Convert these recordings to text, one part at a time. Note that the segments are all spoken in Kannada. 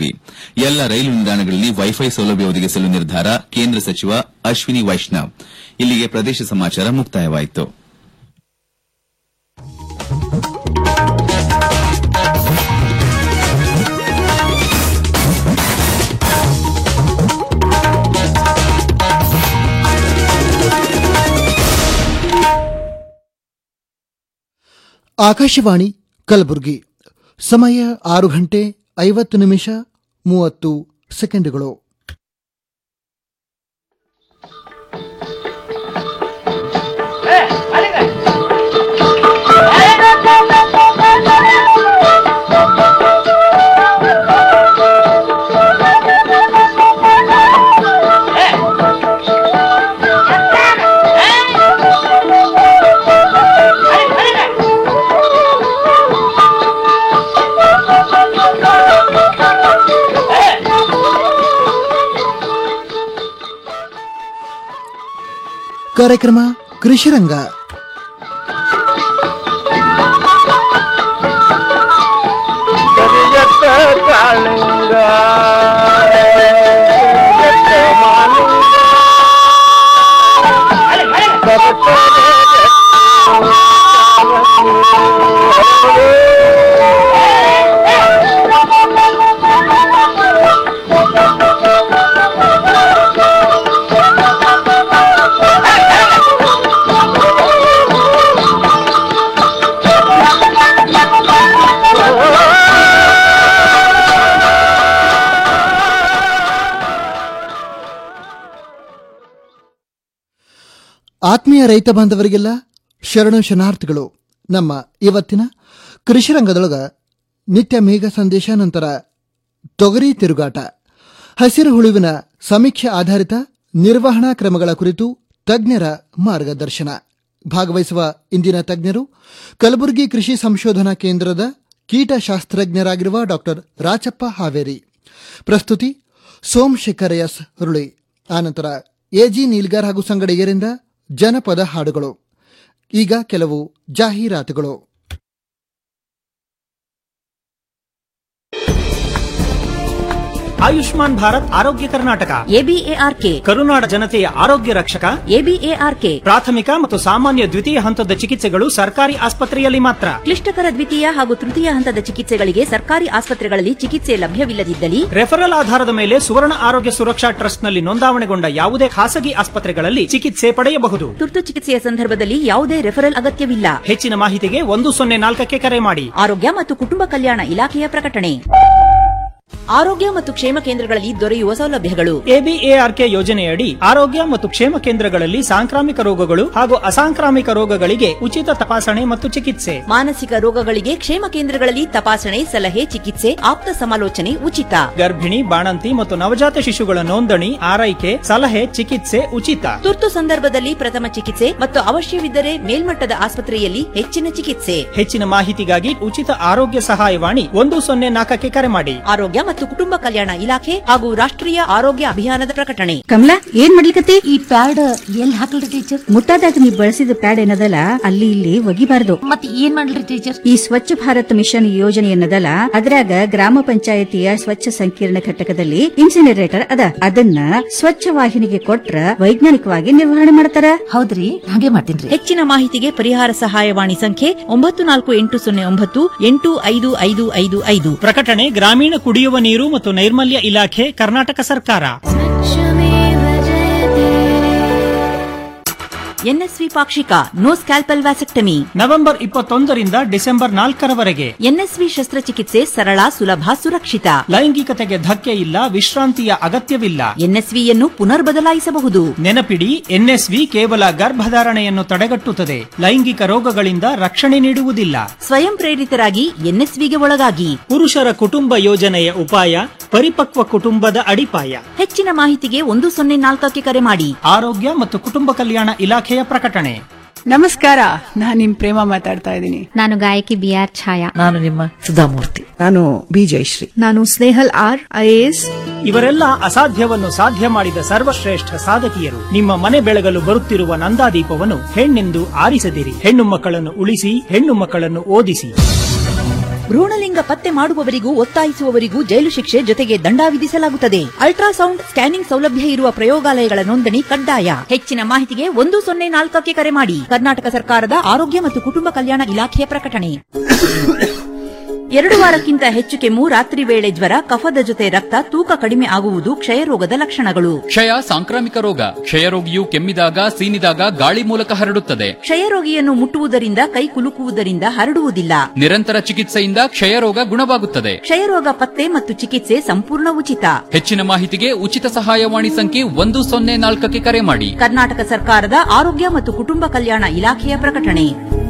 ಮನವಿ ಎಲ್ಲ ರೈಲು ನಿಲ್ದಾಣಗಳಲ್ಲಿ ವೈಫೈ ಸೌಲಭ್ಯ ಒದಗಿಸಲು ನಿರ್ಧಾರ ಕೇಂದ್ರ ಸಚಿವ ಅಶ್ವಿನಿ ವೈಷ್ಣವ್ ಇಲ್ಲಿಗೆ ಪ್ರದೇಶ ಸಮಾಚಾರ ಮುಕ್ತಾಯವಾಯಿತು ಆಕಾಶವಾಣಿ ಕಲಬುರಗಿ ಸಮಯ ಆರು ಗಂಟೆ ಐವತ್ತು ನಿಮಿಷ ಮೂವತ್ತು ಸೆಕೆಂಡುಗಳು ಕಾರ್ಯಕ್ರಮ ಕೃಷಿರಂಗ ಕರಿಯತ್ತ ಕಾಳಿಂಗ ಕರಿಯತ್ತ ಮಾಲಿಂಗ ಆತ್ಮೀಯ ರೈತ ಬಾಂಧವರಿಗೆಲ್ಲ ಶರಣು ಶರಣಾರ್ಥಿಗಳು ನಮ್ಮ ಇವತ್ತಿನ ಕೃಷಿರಂಗದೊಳಗ ನಿತ್ಯ ಮೇಘ ಸಂದೇಶ ನಂತರ ತೊಗರಿ ತಿರುಗಾಟ ಹಸಿರು ಹುಳುವಿನ ಸಮೀಕ್ಷೆ ಆಧಾರಿತ ನಿರ್ವಹಣಾ ಕ್ರಮಗಳ ಕುರಿತು ತಜ್ಞರ ಮಾರ್ಗದರ್ಶನ ಭಾಗವಹಿಸುವ ಇಂದಿನ ತಜ್ಞರು ಕಲಬುರಗಿ ಕೃಷಿ ಸಂಶೋಧನಾ ಕೇಂದ್ರದ ಕೀಟಶಾಸ್ತ್ರಜ್ಞರಾಗಿರುವ ಡಾಕ್ಟರ್ ರಾಚಪ್ಪ ಹಾವೇರಿ ಪ್ರಸ್ತುತಿ ಸೋಮಶೇಖರ ಎಸ್ ಹುರುಳಿ ಆನಂತರ ಎಜಿ ನೀಲ್ಗಾರ್ ಹಾಗೂ ಸಂಗಡಿಗರಿಂದ ಜನಪದ ಹಾಡುಗಳು ಈಗ ಕೆಲವು ಜಾಹೀರಾತುಗಳು ಆಯುಷ್ಮಾನ್ ಭಾರತ್ ಆರೋಗ್ಯ ಕರ್ನಾಟಕ ಎಬಿಎಆರ್ಕೆ ಕರುನಾಡ ಜನತೆಯ ಆರೋಗ್ಯ ರಕ್ಷಕ ಎಬಿಎಆರ್ಕೆ ಪ್ರಾಥಮಿಕ ಮತ್ತು ಸಾಮಾನ್ಯ ದ್ವಿತೀಯ ಹಂತದ ಚಿಕಿತ್ಸೆಗಳು ಸರ್ಕಾರಿ ಆಸ್ಪತ್ರೆಯಲ್ಲಿ ಮಾತ್ರ ಕ್ಲಿಷ್ಟಕರ ದ್ವಿತೀಯ ಹಾಗೂ ತೃತೀಯ ಹಂತದ ಚಿಕಿತ್ಸೆಗಳಿಗೆ ಸರ್ಕಾರಿ ಆಸ್ಪತ್ರೆಗಳಲ್ಲಿ ಚಿಕಿತ್ಸೆ ಲಭ್ಯವಿಲ್ಲದಿದ್ದಲ್ಲಿ ರೆಫರಲ್ ಆಧಾರದ ಮೇಲೆ ಸುವರ್ಣ ಆರೋಗ್ಯ ಸುರಕ್ಷಾ ಟ್ರಸ್ಟ್ನಲ್ಲಿ ನೋಂದಾವಣೆಗೊಂಡ ಯಾವುದೇ ಖಾಸಗಿ ಆಸ್ಪತ್ರೆಗಳಲ್ಲಿ ಚಿಕಿತ್ಸೆ ಪಡೆಯಬಹುದು ತುರ್ತು ಚಿಕಿತ್ಸೆಯ ಸಂದರ್ಭದಲ್ಲಿ ಯಾವುದೇ ರೆಫರಲ್ ಅಗತ್ಯವಿಲ್ಲ ಹೆಚ್ಚಿನ ಮಾಹಿತಿಗೆ ಒಂದು ಸೊನ್ನೆ ನಾಲ್ಕಕ್ಕೆ ಕರೆ ಮಾಡಿ ಆರೋಗ್ಯ ಮತ್ತು ಕುಟುಂಬ ಕಲ್ಯಾಣ ಇಲಾಖೆಯ ಪ್ರಕಟಣೆ ಆರೋಗ್ಯ ಮತ್ತು ಕ್ಷೇಮ ಕೇಂದ್ರಗಳಲ್ಲಿ ದೊರೆಯುವ ಸೌಲಭ್ಯಗಳು ಎಬಿಎಆರ್ಕೆ ಯೋಜನೆಯಡಿ ಆರೋಗ್ಯ ಮತ್ತು ಕ್ಷೇಮ ಕೇಂದ್ರಗಳಲ್ಲಿ ಸಾಂಕ್ರಾಮಿಕ ರೋಗಗಳು ಹಾಗೂ ಅಸಾಂಕ್ರಾಮಿಕ ರೋಗಗಳಿಗೆ ಉಚಿತ ತಪಾಸಣೆ ಮತ್ತು ಚಿಕಿತ್ಸೆ ಮಾನಸಿಕ ರೋಗಗಳಿಗೆ ಕ್ಷೇಮ ಕೇಂದ್ರಗಳಲ್ಲಿ ತಪಾಸಣೆ ಸಲಹೆ ಚಿಕಿತ್ಸೆ ಆಪ್ತ ಸಮಾಲೋಚನೆ ಉಚಿತ ಗರ್ಭಿಣಿ ಬಾಣಂತಿ ಮತ್ತು ನವಜಾತ ಶಿಶುಗಳ ನೋಂದಣಿ ಆರೈಕೆ ಸಲಹೆ ಚಿಕಿತ್ಸೆ ಉಚಿತ ತುರ್ತು ಸಂದರ್ಭದಲ್ಲಿ ಪ್ರಥಮ ಚಿಕಿತ್ಸೆ ಮತ್ತು ಅವಶ್ಯವಿದ್ದರೆ ಮೇಲ್ಮಟ್ಟದ ಆಸ್ಪತ್ರೆಯಲ್ಲಿ ಹೆಚ್ಚಿನ ಚಿಕಿತ್ಸೆ ಹೆಚ್ಚಿನ ಮಾಹಿತಿಗಾಗಿ ಉಚಿತ ಆರೋಗ್ಯ ಸಹಾಯವಾಣಿ ಒಂದು ಸೊನ್ನೆ ನಾಲ್ಕಕ್ಕೆ ಕರೆ ಮಾಡಿ ಆರೋಗ್ಯ ಮತ್ತು ಕುಟುಂಬ ಕಲ್ಯಾಣ ಇಲಾಖೆ ಹಾಗೂ ರಾಷ್ಟ್ರೀಯ ಆರೋಗ್ಯ ಅಭಿಯಾನದ ಪ್ರಕಟಣೆ ಕಮಲಾ ಏನ್ ಮಾಡ್ಲಿಕತ್ತಿ ಈ ಪ್ಯಾಡ್ ಎಲ್ಲಿ ಹಾಕಲ್ರಿ ಟೀಚರ್ ಮುಟ್ಟಾದಾಗ ನೀವು ಬಳಸಿದ ಪ್ಯಾಡ್ ಏನದಲ್ಲ ಅಲ್ಲಿ ಇಲ್ಲಿ ಒಗಿಬಾರ್ದು ಮತ್ ಏನ್ ಮಾಡ್ಲಿ ಟೀಚರ್ ಈ ಸ್ವಚ್ಛ ಭಾರತ್ ಮಿಷನ್ ಯೋಜನೆ ಏನದಲ್ಲ ಅದ್ರಾಗ ಗ್ರಾಮ ಪಂಚಾಯತಿಯ ಸ್ವಚ್ಛ ಸಂಕೀರ್ಣ ಘಟಕದಲ್ಲಿ ಇನ್ಸಿನರೇಟರ್ ಅದ ಅದನ್ನ ಸ್ವಚ್ಛ ವಾಹಿನಿಗೆ ಕೊಟ್ರ ವೈಜ್ಞಾನಿಕವಾಗಿ ನಿರ್ವಹಣೆ ಮಾಡ್ತಾರ ಹೌದ್ರಿ ಹಾಗೆ ಮಾಡ್ತೀನ್ರಿ ಹೆಚ್ಚಿನ ಮಾಹಿತಿಗೆ ಪರಿಹಾರ ಸಹಾಯವಾಣಿ ಸಂಖ್ಯೆ ಒಂಬತ್ತು ನಾಲ್ಕು ಎಂಟು ಸೊನ್ನೆ ಒಂಬತ್ತು ಎಂಟು ಐದು ಐದು ಐದು ಐದು ಪ್ರಕಟಣೆ ಗ್ರಾಮೀಣ ಕುಡಿಯುವ ನೀರು ಮತ್ತು ನೈರ್ಮಲ್ಯ ಇಲಾಖೆ ಕರ್ನಾಟಕ ಸರ್ಕಾರ ಎನ್ಎಸ್ವಿ ಪಾಕ್ಷಿಕ ನೋ ಸ್ಕ್ಯಾಲ್ಪಲ್ ವ್ಯಾಸೆಕ್ಟಮಿ ನವೆಂಬರ್ ಇಪ್ಪತ್ತೊಂದರಿಂದ ಡಿಸೆಂಬರ್ ನಾಲ್ಕರವರೆಗೆ ಎನ್ಎಸ್ವಿ ಶಸ್ತ್ರಚಿಕಿತ್ಸೆ ಸರಳ ಸುಲಭ ಸುರಕ್ಷಿತ ಲೈಂಗಿಕತೆಗೆ ಧಕ್ಕೆ ಇಲ್ಲ ವಿಶ್ರಾಂತಿಯ ಅಗತ್ಯವಿಲ್ಲ ಎನ್ಎಸ್ವಿಯನ್ನು ಪುನರ್ ಬದಲಾಯಿಸಬಹುದು ನೆನಪಿಡಿ ಎನ್ಎಸ್ವಿ ಕೇವಲ ಗರ್ಭಧಾರಣೆಯನ್ನು ತಡೆಗಟ್ಟುತ್ತದೆ ಲೈಂಗಿಕ ರೋಗಗಳಿಂದ ರಕ್ಷಣೆ ನೀಡುವುದಿಲ್ಲ ಸ್ವಯಂ ಪ್ರೇರಿತರಾಗಿ ಎನ್ಎಸ್ವಿಗೆ ಒಳಗಾಗಿ ಪುರುಷರ ಕುಟುಂಬ ಯೋಜನೆಯ ಉಪಾಯ ಪರಿಪಕ್ವ ಕುಟುಂಬದ ಅಡಿಪಾಯ ಹೆಚ್ಚಿನ ಮಾಹಿತಿಗೆ ಒಂದು ಸೊನ್ನೆ ನಾಲ್ಕಕ್ಕೆ ಕರೆ ಮಾಡಿ ಆರೋಗ್ಯ ಮತ್ತು ಕುಟುಂಬ ಕಲ್ಯಾಣ ಇಲಾಖೆಯ ಪ್ರಕಟಣೆ ನಮಸ್ಕಾರ ನಾನು ನಿಮ್ ಪ್ರೇಮ ಮಾತಾಡ್ತಾ ಇದ್ದೀನಿ ನಾನು ಗಾಯಕಿ ಬಿ ಆರ್ ಛಾಯಾ ನಾನು ನಿಮ್ಮ ಸುಧಾಮೂರ್ತಿ ನಾನು ಬಿ ಜಯಶ್ರೀ ನಾನು ಸ್ನೇಹಲ್ ಆರ್ ಐಎಎಸ್ ಇವರೆಲ್ಲ ಅಸಾಧ್ಯವನ್ನು ಸಾಧ್ಯ ಮಾಡಿದ ಸರ್ವಶ್ರೇಷ್ಠ ಸಾಧಕಿಯರು ನಿಮ್ಮ ಮನೆ ಬೆಳಗಲು ಬರುತ್ತಿರುವ ನಂದಾದೀಪವನ್ನು ಹೆಣ್ಣೆಂದು ಆರಿಸದಿರಿ ಹೆಣ್ಣು ಮಕ್ಕಳನ್ನು ಉಳಿಸಿ ಹೆಣ್ಣು ಮಕ್ಕಳನ್ನು ಓದಿಸಿ ಭ್ರೂಣಲಿಂಗ ಪತ್ತೆ ಮಾಡುವವರಿಗೂ ಒತ್ತಾಯಿಸುವವರಿಗೂ ಜೈಲು ಶಿಕ್ಷೆ ಜೊತೆಗೆ ದಂಡ ವಿಧಿಸಲಾಗುತ್ತದೆ ಅಲ್ಟ್ರಾಸೌಂಡ್ ಸ್ಕ್ಯಾನಿಂಗ್ ಸೌಲಭ್ಯ ಇರುವ ಪ್ರಯೋಗಾಲಯಗಳ ನೋಂದಣಿ ಕಡ್ಡಾಯ ಹೆಚ್ಚಿನ ಮಾಹಿತಿಗೆ ಒಂದು ಸೊನ್ನೆ ನಾಲ್ಕಕ್ಕೆ ಕರೆ ಮಾಡಿ ಕರ್ನಾಟಕ ಸರ್ಕಾರದ ಆರೋಗ್ಯ ಮತ್ತು ಕುಟುಂಬ ಕಲ್ಯಾಣ ಇಲಾಖೆಯ ಪ್ರಕಟಣೆ ಎರಡು ವಾರಕ್ಕಿಂತ ಹೆಚ್ಚು ಕೆಮ್ಮು ರಾತ್ರಿ ವೇಳೆ ಜ್ವರ ಕಫದ ಜೊತೆ ರಕ್ತ ತೂಕ ಕಡಿಮೆ ಆಗುವುದು ಕ್ಷಯರೋಗದ ಲಕ್ಷಣಗಳು ಕ್ಷಯ ಸಾಂಕ್ರಾಮಿಕ ರೋಗ ಕ್ಷಯರೋಗಿಯು ಕೆಮ್ಮಿದಾಗ ಸೀನಿದಾಗ ಗಾಳಿ ಮೂಲಕ ಹರಡುತ್ತದೆ ಕ್ಷಯರೋಗಿಯನ್ನು ಮುಟ್ಟುವುದರಿಂದ ಕೈ ಕುಲುಕುವುದರಿಂದ ಹರಡುವುದಿಲ್ಲ ನಿರಂತರ ಚಿಕಿತ್ಸೆಯಿಂದ ಕ್ಷಯರೋಗ ಗುಣವಾಗುತ್ತದೆ ಕ್ಷಯರೋಗ ಪತ್ತೆ ಮತ್ತು ಚಿಕಿತ್ಸೆ ಸಂಪೂರ್ಣ ಉಚಿತ ಹೆಚ್ಚಿನ ಮಾಹಿತಿಗೆ ಉಚಿತ ಸಹಾಯವಾಣಿ ಸಂಖ್ಯೆ ಒಂದು ಸೊನ್ನೆ ನಾಲ್ಕಕ್ಕೆ ಕರೆ ಮಾಡಿ ಕರ್ನಾಟಕ ಸರ್ಕಾರದ ಆರೋಗ್ಯ ಮತ್ತು ಕುಟುಂಬ ಕಲ್ಯಾಣ ಇಲಾಖೆಯ ಪ್ರಕಟಣೆ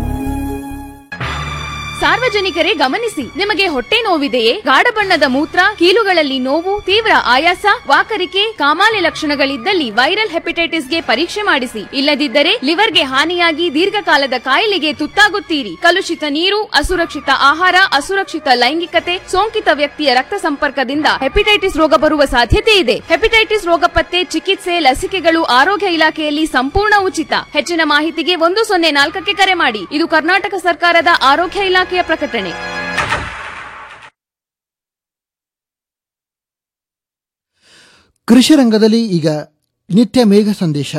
ಸಾರ್ವಜನಿಕರೇ ಗಮನಿಸಿ ನಿಮಗೆ ಹೊಟ್ಟೆ ನೋವಿದೆಯೇ ಗಾಢ ಬಣ್ಣದ ಮೂತ್ರ ಕೀಲುಗಳಲ್ಲಿ ನೋವು ತೀವ್ರ ಆಯಾಸ ವಾಕರಿಕೆ ಕಾಮಾಲೆ ಲಕ್ಷಣಗಳಿದ್ದಲ್ಲಿ ವೈರಲ್ ಹೆಪಟೈಟಿಸ್ಗೆ ಪರೀಕ್ಷೆ ಮಾಡಿಸಿ ಇಲ್ಲದಿದ್ದರೆ ಲಿವರ್ಗೆ ಹಾನಿಯಾಗಿ ದೀರ್ಘಕಾಲದ ಕಾಯಿಲೆಗೆ ತುತ್ತಾಗುತ್ತೀರಿ ಕಲುಷಿತ ನೀರು ಅಸುರಕ್ಷಿತ ಆಹಾರ ಅಸುರಕ್ಷಿತ ಲೈಂಗಿಕತೆ ಸೋಂಕಿತ ವ್ಯಕ್ತಿಯ ರಕ್ತ ಸಂಪರ್ಕದಿಂದ ಹೆಪಟೈಟಿಸ್ ರೋಗ ಬರುವ ಸಾಧ್ಯತೆ ಇದೆ ಹೆಪಟೈಟಿಸ್ ರೋಗ ಪತ್ತೆ ಚಿಕಿತ್ಸೆ ಲಸಿಕೆಗಳು ಆರೋಗ್ಯ ಇಲಾಖೆಯಲ್ಲಿ ಸಂಪೂರ್ಣ ಉಚಿತ ಹೆಚ್ಚಿನ ಮಾಹಿತಿಗೆ ಒಂದು ಸೊನ್ನೆ ನಾಲ್ಕಕ್ಕೆ ಕರೆ ಮಾಡಿ ಇದು ಕರ್ನಾಟಕ ಸರ್ಕಾರದ ಆರೋಗ್ಯ ಇಲಾಖೆಯ ಪ್ರಕಟಣೆ ಕೃಷಿ ರಂಗದಲ್ಲಿ ಈಗ ನಿತ್ಯ ಮೇಘ ಸಂದೇಶ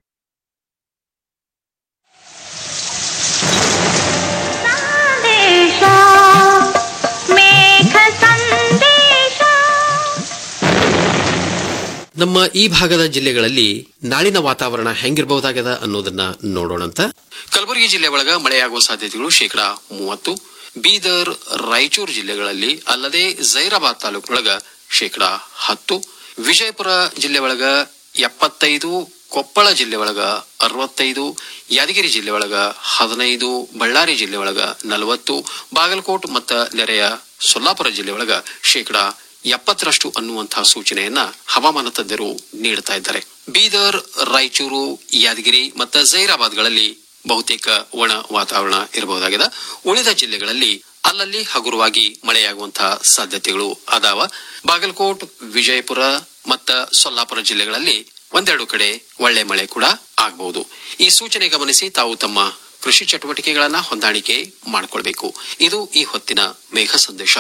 ನಮ್ಮ ಈ ಭಾಗದ ಜಿಲ್ಲೆಗಳಲ್ಲಿ ನಾಳಿನ ವಾತಾವರಣ ಹೆಂಗಿರಬಹುದಾಗ್ಯದ ಅನ್ನೋದನ್ನ ನೋಡೋಣಂತ ಕಲಬುರಗಿ ಜಿಲ್ಲೆ ಒಳಗ ಮಳೆಯಾಗುವ ಸಾಧ್ಯತೆಗಳು ಶೇಕಡಾ ಮೂವತ್ತು ಬೀದರ್ ರಾಯಚೂರು ಜಿಲ್ಲೆಗಳಲ್ಲಿ ಅಲ್ಲದೆ ಜೈರಾಬಾದ್ ತಾಲೂಕಿನೊಳಗ ಶೇಕಡಾ ಹತ್ತು ವಿಜಯಪುರ ಜಿಲ್ಲೆ ಒಳಗ ಎಪ್ಪತ್ತೈದು ಕೊಪ್ಪಳ ಜಿಲ್ಲೆ ಒಳಗ ಅರವತ್ತೈದು ಯಾದಗಿರಿ ಜಿಲ್ಲೆ ಒಳಗ ಹದಿನೈದು ಬಳ್ಳಾರಿ ಜಿಲ್ಲೆ ಒಳಗ ನಲವತ್ತು ಬಾಗಲಕೋಟ್ ಮತ್ತು ನೆರೆಯ ಸೊಲ್ಲಾಪುರ ಜಿಲ್ಲೆ ಒಳಗ ಶೇಕಡಾ ಎಪ್ಪತ್ತರಷ್ಟು ಅನ್ನುವಂತಹ ಸೂಚನೆಯನ್ನ ಹವಾಮಾನ ತಜ್ಞರು ನೀಡುತ್ತಾ ಇದ್ದಾರೆ ಬೀದರ್ ರಾಯಚೂರು ಯಾದಗಿರಿ ಮತ್ತು ಜೈರಾಬಾದ್ಗಳಲ್ಲಿ ಬಹುತೇಕ ಒಣ ವಾತಾವರಣ ಇರಬಹುದಾಗಿದೆ ಉಳಿದ ಜಿಲ್ಲೆಗಳಲ್ಲಿ ಅಲ್ಲಲ್ಲಿ ಹಗುರವಾಗಿ ಮಳೆಯಾಗುವಂತಹ ಸಾಧ್ಯತೆಗಳು ಅದಾವ ಬಾಗಲಕೋಟ್ ವಿಜಯಪುರ ಮತ್ತು ಸೊಲ್ಲಾಪುರ ಜಿಲ್ಲೆಗಳಲ್ಲಿ ಒಂದೆರಡು ಕಡೆ ಒಳ್ಳೆ ಮಳೆ ಕೂಡ ಆಗಬಹುದು ಈ ಸೂಚನೆ ಗಮನಿಸಿ ತಾವು ತಮ್ಮ ಕೃಷಿ ಚಟುವಟಿಕೆಗಳನ್ನ ಹೊಂದಾಣಿಕೆ ಮಾಡಿಕೊಳ್ಬೇಕು ಇದು ಈ ಹೊತ್ತಿನ ಮೇಘ ಸಂದೇಶ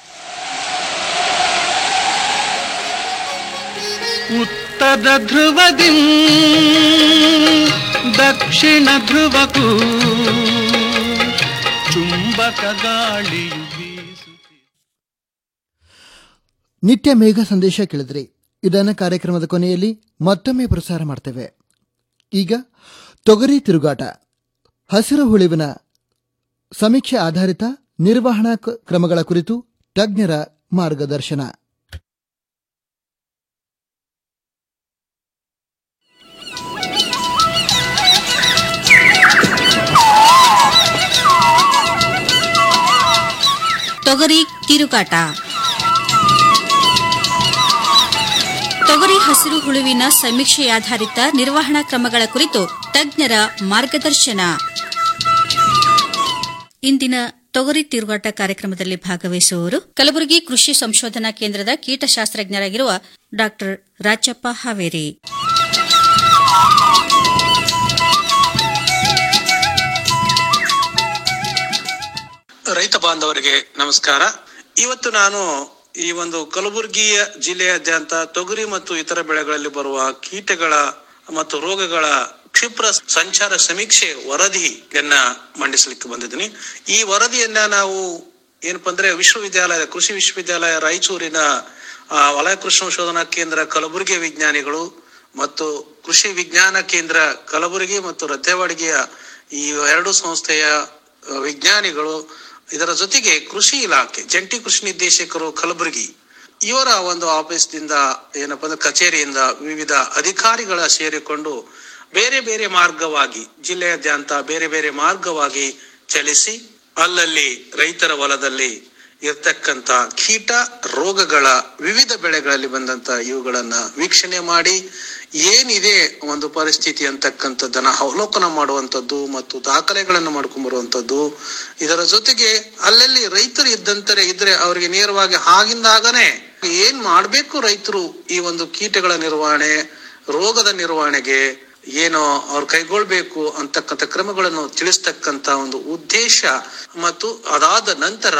ಉತ್ತರ ಧ್ರುವದಿ ದಕ್ಷಿಣ ಧ್ರುವಕ್ಕೂ ಚುಂಬಕ ಗಾಳಿಯು ನಿತ್ಯ ಮೇಘ ಸಂದೇಶ ಕೇಳಿದ್ರಿ ಇದನ್ನು ಕಾರ್ಯಕ್ರಮದ ಕೊನೆಯಲ್ಲಿ ಮತ್ತೊಮ್ಮೆ ಪ್ರಸಾರ ಮಾಡ್ತೇವೆ ಈಗ ತೊಗರಿ ತಿರುಗಾಟ ಹಸಿರು ಹುಳಿವಿನ ಸಮೀಕ್ಷೆ ಆಧಾರಿತ ನಿರ್ವಹಣಾ ಕ- ಕ್ರಮಗಳ ಕುರಿತು ತಜ್ಞರ ಮಾರ್ಗದರ್ಶನ ತೊಗರಿ ತಿರುಗಾಟ ತೊಗರಿ ಹಸಿರು ಹುಳುವಿನ ಸಮೀಕ್ಷೆಯಾಧಾರಿತ ನಿರ್ವಹಣಾ ಕ್ರಮಗಳ ಕುರಿತು ತಜ್ಞರ ಮಾರ್ಗದರ್ಶನ ಇಂದಿನ ತೊಗರಿ ತಿರುಗಾಟ ಕಾರ್ಯಕ್ರಮದಲ್ಲಿ ಭಾಗವಹಿಸುವವರು ಕಲಬುರಗಿ ಕೃಷಿ ಸಂಶೋಧನಾ ಕೇಂದ್ರದ ಕೀಟಶಾಸ್ತ್ರಜ್ಞರಾಗಿರುವ ಡಾಕ್ಟರ್ ರಾಜಪ್ಪ ಹಾವೇರಿ ರೈತ ಬಾಂಧವರಿಗೆ ನಮಸ್ಕಾರ ಇವತ್ತು ನಾನು ಈ ಒಂದು ಕಲಬುರಗಿಯ ಜಿಲ್ಲೆಯಾದ್ಯಂತ ತೊಗರಿ ಮತ್ತು ಇತರ ಬೆಳೆಗಳಲ್ಲಿ ಬರುವ ಕೀಟಗಳ ಮತ್ತು ರೋಗಗಳ ಕ್ಷಿಪ್ರ ಸಂಚಾರ ಸಮೀಕ್ಷೆ ವರದಿಯನ್ನ ಮಂಡಿಸಲಿಕ್ಕೆ ಬಂದಿದ್ದೀನಿ ಈ ವರದಿಯನ್ನ ನಾವು ಏನಪ್ಪಾ ಅಂದ್ರೆ ವಿಶ್ವವಿದ್ಯಾಲಯ ಕೃಷಿ ವಿಶ್ವವಿದ್ಯಾಲಯ ರಾಯಚೂರಿನ ಆ, ವಲಯ ಕೃಷಿ ಸಂಶೋಧನಾ ಕೇಂದ್ರ ಕಲಬುರಗಿ ವಿಜ್ಞಾನಿಗಳು ಮತ್ತು ಕೃಷಿ ವಿಜ್ಞಾನ ಕೇಂದ್ರ ಕಲಬುರಗಿ ಮತ್ತು ರದ್ದೆವಾಡಿಗೆಯ ಈ ಎರಡು ಸಂಸ್ಥೆಯ ಆ, ವಿಜ್ಞಾನಿಗಳು ಇದರ ಜೊತೆಗೆ ಕೃಷಿ ಇಲಾಖೆ ಜಂಟಿ ಕೃಷಿ ನಿರ್ದೇಶಕರು ಕಲಬುರಗಿ ಇವರ ಒಂದು ಆಫೀಸ್ದಿಂದ ಏನಪ್ಪಾ ಅಂದ್ರೆ ಕಚೇರಿಯಿಂದ ವಿವಿಧ ಅಧಿಕಾರಿಗಳ ಸೇರಿಕೊಂಡು ಬೇರೆ ಬೇರೆ ಮಾರ್ಗವಾಗಿ ಜಿಲ್ಲೆಯಾದ್ಯಂತ ಬೇರೆ ಬೇರೆ ಮಾರ್ಗವಾಗಿ ಚಲಿಸಿ ಅಲ್ಲಲ್ಲಿ ರೈತರ ಹೊಲದಲ್ಲಿ ಇರ್ತಕ್ಕಂತ ಕೀಟ ರೋಗಗಳ ವಿವಿಧ ಬೆಳೆಗಳಲ್ಲಿ ಬಂದಂತ ಇವುಗಳನ್ನ ವೀಕ್ಷಣೆ ಮಾಡಿ ಏನಿದೆ ಒಂದು ಪರಿಸ್ಥಿತಿ ಅಂತಕ್ಕಂಥದ್ದನ್ನ ಅವಲೋಕನ ಮಾಡುವಂತದ್ದು ಮತ್ತು ದಾಖಲೆಗಳನ್ನು ಮಾಡ್ಕೊಂಡ್ ಬರುವಂತದ್ದು ಇದರ ಜೊತೆಗೆ ಅಲ್ಲಲ್ಲಿ ರೈತರು ಇದ್ದಂತರೆ ಇದ್ರೆ ಅವರಿಗೆ ನೇರವಾಗಿ ಆಗಿಂದಾಗನೇ ಏನ್ ಮಾಡ್ಬೇಕು ರೈತರು ಈ ಒಂದು ಕೀಟಗಳ ನಿರ್ವಹಣೆ ರೋಗದ ನಿರ್ವಹಣೆಗೆ ಏನು ಅವ್ರು ಕೈಗೊಳ್ಬೇಕು ಅಂತಕ್ಕಂಥ ಕ್ರಮಗಳನ್ನು ತಿಳಿಸ್ತಕ್ಕಂತ ಒಂದು ಉದ್ದೇಶ ಮತ್ತು ಅದಾದ ನಂತರ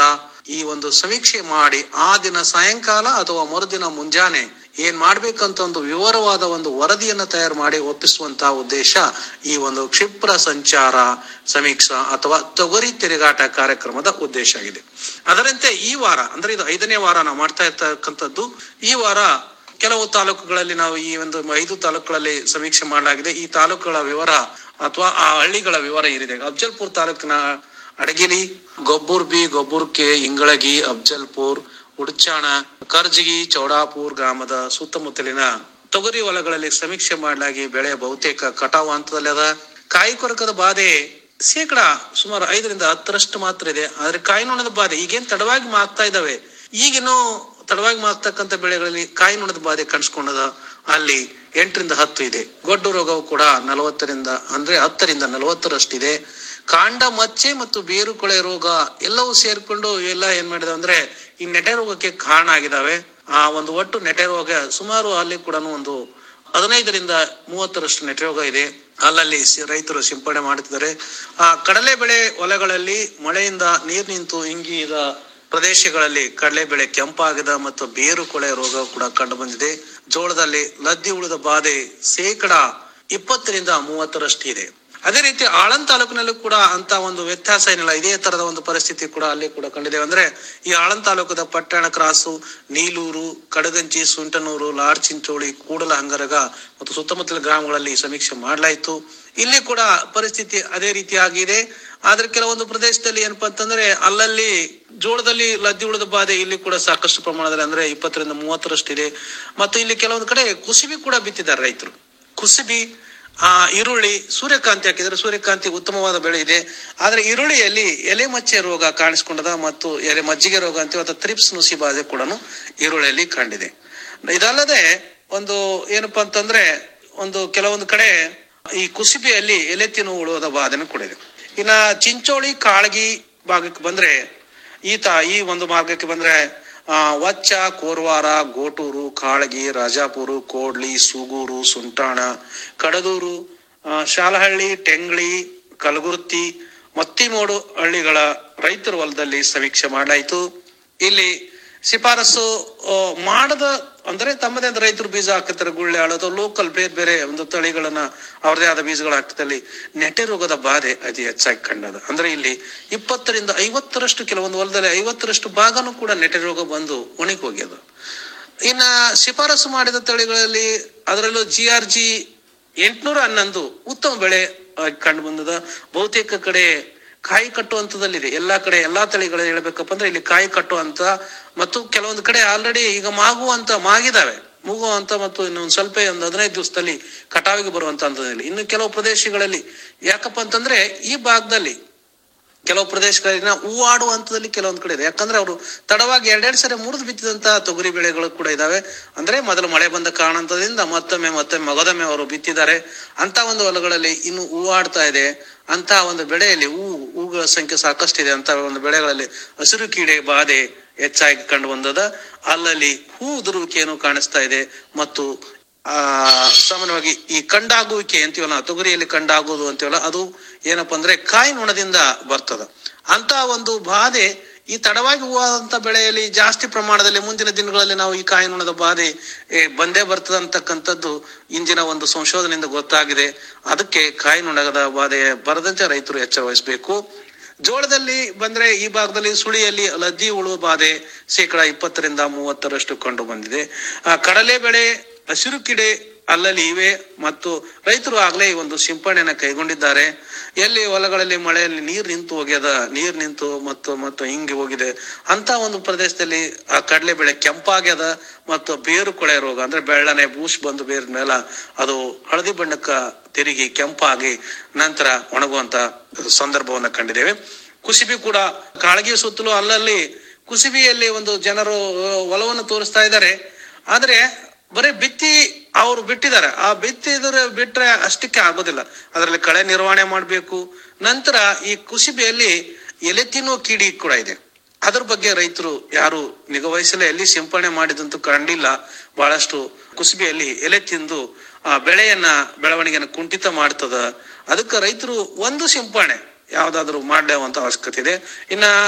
ಈ ಒಂದು ಸಮೀಕ್ಷೆ ಮಾಡಿ ಆ ದಿನ ಸಾಯಂಕಾಲ ಅಥವಾ ಮರುದಿನ ಮುಂಜಾನೆ ಏನ್ ಮಾಡ್ಬೇಕಂತ ಒಂದು ವಿವರವಾದ ಒಂದು ವರದಿಯನ್ನ ತಯಾರು ಮಾಡಿ ಒಪ್ಪಿಸುವಂತಹ ಉದ್ದೇಶ ಈ ಒಂದು ಕ್ಷಿಪ್ರ ಸಂಚಾರ ಸಮೀಕ್ಷಾ ಅಥವಾ ತೊಗರಿ ತಿರುಗಾಟ ಕಾರ್ಯಕ್ರಮದ ಉದ್ದೇಶ ಆಗಿದೆ ಅದರಂತೆ ಈ ವಾರ ಅಂದ್ರೆ ಇದು ಐದನೇ ವಾರ ನಾವು ಮಾಡ್ತಾ ಇರ್ತಕ್ಕಂಥದ್ದು ಈ ವಾರ ಕೆಲವು ತಾಲೂಕುಗಳಲ್ಲಿ ನಾವು ಈ ಒಂದು ಐದು ತಾಲೂಕುಗಳಲ್ಲಿ ಸಮೀಕ್ಷೆ ಮಾಡಲಾಗಿದೆ ಈ ತಾಲೂಕುಗಳ ವಿವರ ಅಥವಾ ಆ ಹಳ್ಳಿಗಳ ವಿವರ ಏನಿದೆ ಅಫ್ಜಲ್ಪುರ್ ತಾಲೂಕಿನ ಅಡಗಿಲಿ ಗೊಬ್ಬೂರ್ ಬಿ ಗೊಬ್ಬೂರ್ ಕೆ ಇಂಗಳಗಿ ಅಫ್ಜಲ್ಪುರ್ ಉಡ್ಚಾಣ ಕರ್ಜಗಿ ಚೌಡಾಪುರ್ ಗ್ರಾಮದ ಸುತ್ತಮುತ್ತಲಿನ ತೊಗರಿ ಹೊಲಗಳಲ್ಲಿ ಸಮೀಕ್ಷೆ ಮಾಡಲಾಗಿ ಬೆಳೆ ಬಹುತೇಕ ಕಟಾವು ಹಂತದಲ್ಲಿ ಅದ ಕಾಯಿ ಕೊರಕದ ಬಾಧೆ ಶೇಕಡ ಸುಮಾರು ಐದರಿಂದ ಹತ್ತರಷ್ಟು ಮಾತ್ರ ಇದೆ ಆದ್ರೆ ಕಾಯಿ ನೊಣದ ಬಾಧೆ ಈಗೇನ್ ತಡವಾಗಿ ಮಾಗ್ತಾ ಇದಾವೆ ಈಗಿನ್ನೂ ತಡವಾಗಿ ಮಾಗ್ತಕ್ಕಂಥ ಬೆಳೆಗಳಲ್ಲಿ ಕಾಯಿ ನೊಣದ ಬಾಧೆ ಕಾಣಿಸ್ಕೊಂಡದ ಅಲ್ಲಿ ಎಂಟರಿಂದ ಹತ್ತು ಇದೆ ಗೊಡ್ಡು ರೋಗವು ಕೂಡ ನಲವತ್ತರಿಂದ ಅಂದ್ರೆ ಹತ್ತರಿಂದ ನಲವತ್ತರಷ್ಟಿದೆ ಕಾಂಡ ಮಚ್ಚೆ ಮತ್ತು ಬೇರು ಕೊಳೆ ರೋಗ ಎಲ್ಲವೂ ಸೇರ್ಕೊಂಡು ಎಲ್ಲ ಏನ್ ಮಾಡಿದ ಅಂದ್ರೆ ಈ ನೆಟೆ ರೋಗಕ್ಕೆ ಕಾರಣ ಆಗಿದಾವೆ ಆ ಒಂದು ಒಟ್ಟು ನೆಟೆ ರೋಗ ಸುಮಾರು ಅಲ್ಲಿ ಕೂಡ ಒಂದು ಹದಿನೈದರಿಂದ ಮೂವತ್ತರಷ್ಟು ನೆಟೆ ರೋಗ ಇದೆ ಅಲ್ಲಲ್ಲಿ ಸಿ- ರೈತರು ಸಿಂಪಡಣೆ ಮಾಡುತ್ತಿದ್ದಾರೆ ಆ ಕಡಲೆ ಬೆಳೆ ಹೊಲಗಳಲ್ಲಿ ಮಳೆಯಿಂದ ನೀರು ನಿಂತು ಇಂಗಿದ ಪ್ರದೇಶಗಳಲ್ಲಿ ಕಡಲೆ ಬೆಳೆ ಕೆಂಪಾಗದ ಮತ್ತು ಬೇರು ಕೊಳೆ ರೋಗ ಕೂಡ ಕಂಡು ಬಂದಿದೆ ಜೋಳದಲ್ಲಿ ಲದ್ದಿ ಉಳಿದ ಬಾಧೆ ಶೇಕಡ ಇಪ್ಪತ್ತರಿಂದ ಮೂವತ್ತರಷ್ಟು ಇದೆ ಅದೇ ರೀತಿ ಆಳಂದ್ ತಾಲೂಕಿನಲ್ಲೂ ಕೂಡ ಅಂತ ಒಂದು ವ್ಯತ್ಯಾಸ ಏನಿಲ್ಲ ಇದೇ ತರದ ಒಂದು ಪರಿಸ್ಥಿತಿ ಕೂಡ ಅಲ್ಲಿ ಕೂಡ ಕಂಡಿದೆ ಅಂದ್ರೆ ಈ ಆಳಂದ್ ತಾಲೂಕದ ಪಟ್ಟಣ ಕ್ರಾಸು ನೀಲೂರು ಕಡಗಂಚಿ ಸುಂಟನೂರು ಲಾಡ್ ಚಿಂಚೋಳಿ ಕೂಡಲ ಹಂಗರಗ ಮತ್ತು ಸುತ್ತಮುತ್ತಲ ಗ್ರಾಮಗಳಲ್ಲಿ ಸಮೀಕ್ಷೆ ಮಾಡಲಾಯಿತು ಇಲ್ಲಿ ಕೂಡ ಪರಿಸ್ಥಿತಿ ಅದೇ ರೀತಿಯಾಗಿದೆ ಆದ್ರೆ ಕೆಲವೊಂದು ಪ್ರದೇಶದಲ್ಲಿ ಏನಪ್ಪಾ ಅಂತಂದ್ರೆ ಅಲ್ಲಲ್ಲಿ ಜೋಳದಲ್ಲಿ ಲದ್ದಿ ಉಳಿದ ಬಾಧೆ ಇಲ್ಲಿ ಕೂಡ ಸಾಕಷ್ಟು ಪ್ರಮಾಣದಲ್ಲಿ ಅಂದ್ರೆ ಇಪ್ಪತ್ತರಿಂದ ಮೂವತ್ತರಷ್ಟು ಇದೆ ಮತ್ತು ಇಲ್ಲಿ ಕೆಲವೊಂದು ಕಡೆ ಕುಸಿಬಿ ಕೂಡ ಬಿತ್ತಿದ್ದಾರೆ ರೈತರು ಕುಸಿಬಿ ಆ ಈರುಳ್ಳಿ ಸೂರ್ಯಕಾಂತಿ ಹಾಕಿದ್ರೆ ಸೂರ್ಯಕಾಂತಿ ಉತ್ತಮವಾದ ಬೆಳೆ ಇದೆ ಆದ್ರೆ ಈರುಳ್ಳಿಯಲ್ಲಿ ಎಲೆ ಮಚ್ಚೆ ರೋಗ ಕಾಣಿಸ್ಕೊಂಡದ ಮತ್ತು ಎಲೆ ಮಜ್ಜಿಗೆ ರೋಗ ಅಂತೀವಿ ಅಥವಾ ತ್ರಿಪ್ಸ್ ನುಸಿ ಬಾಧೆ ಕೂಡ ಈರುಳ್ಳಿಯಲ್ಲಿ ಕಂಡಿದೆ ಇದಲ್ಲದೆ ಒಂದು ಏನಪ್ಪಾ ಅಂತಂದ್ರೆ ಒಂದು ಕೆಲವೊಂದು ಕಡೆ ಈ ಕುಸಿಬಿಯಲ್ಲಿ ಎಲೆ ತಿನ್ನು ಉಳುವುದ ಬಾಧೆನೂ ಕೂಡ ಇದೆ ಇನ್ನ ಚಿಂಚೋಳಿ ಕಾಳಗಿ ಭಾಗಕ್ಕೆ ಬಂದ್ರೆ ಈತ ಈ ಒಂದು ಮಾರ್ಗಕ್ಕೆ ಬಂದ್ರೆ ಆ ವಚ್ಚ ಕೋರ್ವಾರ ಗೋಟೂರು ಕಾಳಗಿ ರಾಜಾಪುರ ಕೋಡ್ಲಿ ಸೂಗೂರು ಸುಂಟಾಣ ಕಡದೂರು ಆ, ಶಾಲಹಳ್ಳಿ ಟೆಂಗ್ಳಿ ಕಲಗುರ್ತಿ ಮತ್ತಿಮೋಡು ಹಳ್ಳಿಗಳ ರೈತರ ಹೊಲದಲ್ಲಿ ಸಮೀಕ್ಷೆ ಮಾಡಲಾಯಿತು ಇಲ್ಲಿ ಶಿಫಾರಸು ಆ, ಮಾಡದ ಅಂದ್ರೆ ತಮ್ಮದೇ ಆದ ರೈತರು ಬೀಜ ಹಾಕ್ತಾರೆ ಗುಳ್ಳೆ ಆಳೋದು ಲೋಕಲ್ ಬೇರೆ ಬೇರೆ ಒಂದು ತಳಿಗಳನ್ನ ಅವ್ರದೇ ಆದ ಬೀಜಗಳು ಹಾಕ್ತಲ್ಲಿ ನೆಟೆ ರೋಗದ ಬಾಧೆ ಅತಿ ಹೆಚ್ಚಾಗಿ ಕಂಡದ ಅಂದ್ರೆ ಇಲ್ಲಿ ಇಪ್ಪತ್ತರಿಂದ ಐವತ್ತರಷ್ಟು ಕೆಲವೊಂದು ಹೊಲದಲ್ಲಿ ಐವತ್ತರಷ್ಟು ಭಾಗನೂ ಕೂಡ ನೆಟೆ ರೋಗ ಬಂದು ಒಣಗಿ ಹೋಗ್ಯದ ಇನ್ನ ಶಿಫಾರಸು ಮಾಡಿದ ತಳಿಗಳಲ್ಲಿ ಅದರಲ್ಲೂ ಜಿ ಆರ್ ಜಿ ಎಂಟ್ನೂರ ಹನ್ನೊಂದು ಉತ್ತಮ ಬೆಳೆ ಕಂಡು ಬಂದದ ಬಹುತೇಕ ಕಡೆ ಕಾಯಿ ಕಟ್ಟುವ ಹಂತದಲ್ಲಿದೆ ಎಲ್ಲಾ ಕಡೆ ಎಲ್ಲಾ ತಳಿಗಳು ಹೇಳ್ಬೇಕಪ್ಪ ಅಂದ್ರೆ ಇಲ್ಲಿ ಕಾಯಿ ಕಟ್ಟುವಂತ ಮತ್ತು ಕೆಲವೊಂದು ಕಡೆ ಆಲ್ರೆಡಿ ಈಗ ಮಾಗುವಂತ ಮಾಗಿದಾವೆ ಮುಗುವಂತ ಮತ್ತು ಇನ್ನೊಂದು ಸ್ವಲ್ಪ ಒಂದು ಹದಿನೈದು ದಿವಸದಲ್ಲಿ ಕಟಾವಿಗೆ ಬರುವಂತ ಹಂತದಲ್ಲಿ ಇನ್ನು ಕೆಲವು ಪ್ರದೇಶಗಳಲ್ಲಿ ಯಾಕಪ್ಪ ಅಂತಂದ್ರೆ ಈ ಭಾಗದಲ್ಲಿ ಕೆಲವು ಪ್ರದೇಶಗಳಿನ ಹೂವಾಡುವ ಹಂತದಲ್ಲಿ ಕೆಲವೊಂದು ಕಡೆ ಇದೆ ಯಾಕಂದ್ರೆ ಅವರು ತಡವಾಗಿ ಎರಡೆರಡು ಸರಿ ಮುರಿದು ಬಿತ್ತಿದಂತ ತೊಗರಿ ಬೆಳೆಗಳು ಕೂಡ ಇದಾವೆ ಅಂದ್ರೆ ಮೊದಲು ಮಳೆ ಬಂದ ಕಾರಣದಿಂದ ಮತ್ತೊಮ್ಮೆ ಮತ್ತೊಮ್ಮೆ ಮಗದೊಮ್ಮೆ ಅವರು ಬಿತ್ತಿದ್ದಾರೆ ಅಂತ ಒಂದು ಹೊಲಗಳಲ್ಲಿ ಇನ್ನು ಹೂವಾಡ್ತಾ ಇದೆ ಅಂತ ಒಂದು ಬೆಳೆಯಲ್ಲಿ ಹೂ ಹೂಗಳ ಸಂಖ್ಯೆ ಸಾಕಷ್ಟಿದೆ ಅಂತ ಒಂದು ಬೆಳೆಗಳಲ್ಲಿ ಹಸಿರು ಕೀಡೆ ಬಾಧೆ ಹೆಚ್ಚಾಗಿ ಕಂಡು ಬಂದದ ಅಲ್ಲಲ್ಲಿ ಹೂ ಉದುರುವಿಕೆಯನ್ನು ಕಾಣಿಸ್ತಾ ಇದೆ ಮತ್ತು ಆ ಸಾಮಾನ್ಯವಾಗಿ ಈ ಕಂಡಾಗುವಿಕೆ ಅಂತೀವಲ್ಲ ತೊಗರಿಯಲ್ಲಿ ಕಂಡಾಗುವುದು ಅಂತೀವಲ್ಲ ಅದು ಏನಪ್ಪಾ ಅಂದ್ರೆ ಕಾಯಿ ನೊಣದಿಂದ ಬರ್ತದ ಅಂತ ಒಂದು ಬಾಧೆ ಈ ತಡವಾಗಿ ಹೂವಾದಂತ ಬೆಳೆಯಲ್ಲಿ ಜಾಸ್ತಿ ಪ್ರಮಾಣದಲ್ಲಿ ಮುಂದಿನ ದಿನಗಳಲ್ಲಿ ನಾವು ಈ ಕಾಯಿ ನೊಣದ ಬಾಧೆ ಏ, ಬಂದೇ ಬರ್ತದ ಅಂತಕ್ಕಂಥದ್ದು ಇಂದಿನ ಒಂದು ಸಂಶೋಧನೆಯಿಂದ ಗೊತ್ತಾಗಿದೆ ಅದಕ್ಕೆ ಕಾಯಿ ನೊಣದ ಬಾಧೆ ಬರದಂತೆ ರೈತರು ಎಚ್ಚರ ವಹಿಸಬೇಕು ಜೋಳದಲ್ಲಿ ಬಂದ್ರೆ ಈ ಭಾಗದಲ್ಲಿ ಸುಳಿಯಲ್ಲಿ ಲದ್ದಿ ಉಳುವ ಬಾಧೆ ಶೇಕಡ ಇಪ್ಪತ್ತರಿಂದ ಮೂವತ್ತರಷ್ಟು ಕಂಡು ಬಂದಿದೆ ಆ ಕಡಲೆ ಬೆಳೆ ಹಸಿರು ಕಿಡೆ ಅಲ್ಲಲ್ಲಿ ಇವೆ ಮತ್ತು ರೈತರು ಆಗ್ಲೇ ಈ ಒಂದು ಸಿಂಪಡಣೆಯನ್ನ ಕೈಗೊಂಡಿದ್ದಾರೆ ಎಲ್ಲಿ ಹೊಲಗಳಲ್ಲಿ ಮಳೆಯಲ್ಲಿ ನೀರ್ ನಿಂತು ಹೋಗ್ಯದ ನೀರ್ ನಿಂತು ಮತ್ತು ಮತ್ತು ಹಿಂಗೆ ಹೋಗಿದೆ ಅಂತ ಒಂದು ಪ್ರದೇಶದಲ್ಲಿ ಆ ಕಡಲೆ ಬೆಳೆ ಕೆಂಪಾಗ್ಯದ ಮತ್ತು ಬೇರು ಕೊಳೆ ರೋಗ ಅಂದ್ರೆ ಬೆಳ್ಳನೆ ಬೂಸ್ ಬಂದು ಬೇರಿನ ಮೇಲ ಅದು ಹಳದಿ ಬಣ್ಣಕ್ಕ ತಿರುಗಿ ಕೆಂಪಾಗಿ ನಂತರ ಒಣಗುವಂತ ಸಂದರ್ಭವನ್ನ ಕಂಡಿದ್ದೇವೆ ಕುಸಿಬಿ ಕೂಡ ಕಾಳಗಿ ಸುತ್ತಲೂ ಅಲ್ಲಲ್ಲಿ ಕುಸಿಬಿಯಲ್ಲಿ ಒಂದು ಜನರು ಆ, ಒಲವನ್ನು ತೋರಿಸ್ತಾ ಇದ್ದಾರೆ ಆದ್ರೆ ಬರೀ ಬಿತ್ತಿ ಅವ್ರು ಬಿಟ್ಟಿದ್ದಾರೆ ಆ ಬಿತ್ತಿದ್ರೆ ಬಿಟ್ರೆ ಅಷ್ಟಕ್ಕೆ ಆಗೋದಿಲ್ಲ ಅದರಲ್ಲಿ ಕಳೆ ನಿರ್ವಹಣೆ ಮಾಡಬೇಕು ನಂತರ ಈ ಕುಸಿಬಿಯಲ್ಲಿ ಎಲೆ ತಿನ್ನುವ ಕೀಡಿ ಕೂಡ ಇದೆ ಅದ್ರ ಬಗ್ಗೆ ರೈತರು ಯಾರು ನಿಗವಹಿಸಲೇ ಎಲ್ಲಿ ಸಿಂಪಡಣೆ ಮಾಡಿದಂತೂ ಕಂಡಿಲ್ಲ ಬಹಳಷ್ಟು ಕುಸುಬಿಯಲ್ಲಿ ಎಲೆ ತಿಂದು ಆ ಬೆಳೆಯನ್ನ ಬೆಳವಣಿಗೆನ ಕುಂಠಿತ ಮಾಡ್ತದ ಅದಕ್ಕೆ ರೈತರು ಒಂದು ಸಿಂಪಡಣೆ ಯಾವ್ದಾದ್ರು ಮಾಡಲೇವಂತ ಅವಶ್ಯಕತೆ ಇದೆ ಇನ್ನ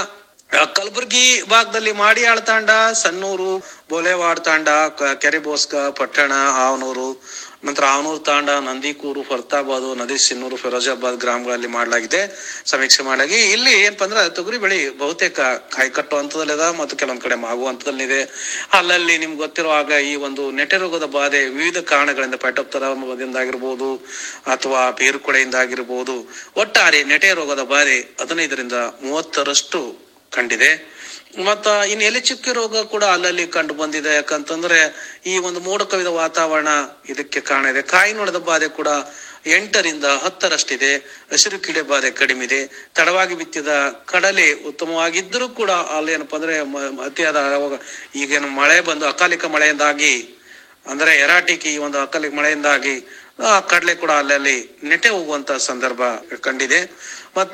ಆ, ಕಲಬುರಗಿ ಭಾಗದಲ್ಲಿ ಮಾಡಿಯಾಳ್ ತಾಂಡ ಸನ್ನೂರು ಬೋಲೆವಾಡ್ ತಾಂಡ ಕ- ಕೆರೆಬೋಸ್ಕ ಪಟ್ಟಣ ಆವನೂರು ನಂತರ ಆವನೂರು ತಾಂಡ ನಂದಿಕೂರು ಫರ್ತಾಬಾದ್ ನದಿ ಸಿನ್ನೂರು ಫಿರೋಜಾಬಾದ್ ಗ್ರಾಮಗಳಲ್ಲಿ ಮಾಡಲಾಗಿದೆ ಸಮೀಕ್ಷೆ ಮಾಡಲಾಗಿ ಇಲ್ಲಿ ಏನಪ್ಪಾ ಅಂದ್ರೆ ತೊಗರಿ ಬೆಳೆ ಬಹುತೇಕ ಕಾಯಿ ಕಟ್ಟುವ ಹಂತದಲ್ಲಿದೆ ಮತ್ತು ಕೆಲವೊಂದ್ ಕಡೆ ಮಾಗುವ ಹಂತದಲ್ಲಿದೆ ಅಲ್ಲಲ್ಲಿ ನಿಮ್ಗೆ ಗೊತ್ತಿರುವಾಗ ಈ ಒಂದು ನೆಟೆ ರೋಗದ ಬಾಧೆ ವಿವಿಧ ಕಾರಣಗಳಿಂದ ಆಗಿರ್ಬೋದು ಅಥವಾ ಬೇರು ಕೊಳೆಯಿಂದ ಆಗಿರ್ಬೋದು ಒಟ್ಟಾರೆ ನೆಟೆ ರೋಗದ ಬಾಧೆ ಹದಿನೈದರಿಂದ ಮೂವತ್ತರಷ್ಟು ಕಂಡಿದೆ ಮತ್ತ ಇನ್ನು ಎಲೆ ಚುಕ್ಕಿ ರೋಗ ಕೂಡ ಅಲ್ಲಲ್ಲಿ ಕಂಡು ಬಂದಿದೆ ಯಾಕಂತಂದ್ರೆ ಈ ಒಂದು ಮೋಡ ಕವಿದ ವಾತಾವರಣ ಇದಕ್ಕೆ ಕಾರಣ ಇದೆ ಕಾಯಿ ನೋಡದ ಬಾಧೆ ಕೂಡ ಎಂಟರಿಂದ ಹತ್ತರಷ್ಟಿದೆ ಹಸಿರು ಕೀಡೆ ಬಾಧೆ ಕಡಿಮೆ ಇದೆ ತಡವಾಗಿ ಬಿತ್ತಿದ ಕಡಲೆ ಉತ್ತಮವಾಗಿದ್ದರೂ ಕೂಡ ಅಲ್ಲಿ ಏನಪ್ಪಾ ಅಂದ್ರೆ ಮ- ಮ- ಅತಿಯಾದ ಅವಾಗ ಈಗೇನು ಮಳೆ ಬಂದು ಅಕಾಲಿಕ ಮಳೆಯಿಂದಾಗಿ ಅಂದ್ರೆ ಎರಾಟಿಕಿ ಈ ಒಂದು ಅಕಾಲಿಕ ಮಳೆಯಿಂದಾಗಿ ಆ ಕಡಲೆ ಕೂಡ ಅಲ್ಲಲ್ಲಿ ನೆಟೆ ಹೋಗುವಂತ ಸಂದರ್ಭ ಕಂಡಿದೆ ಮತ್ತ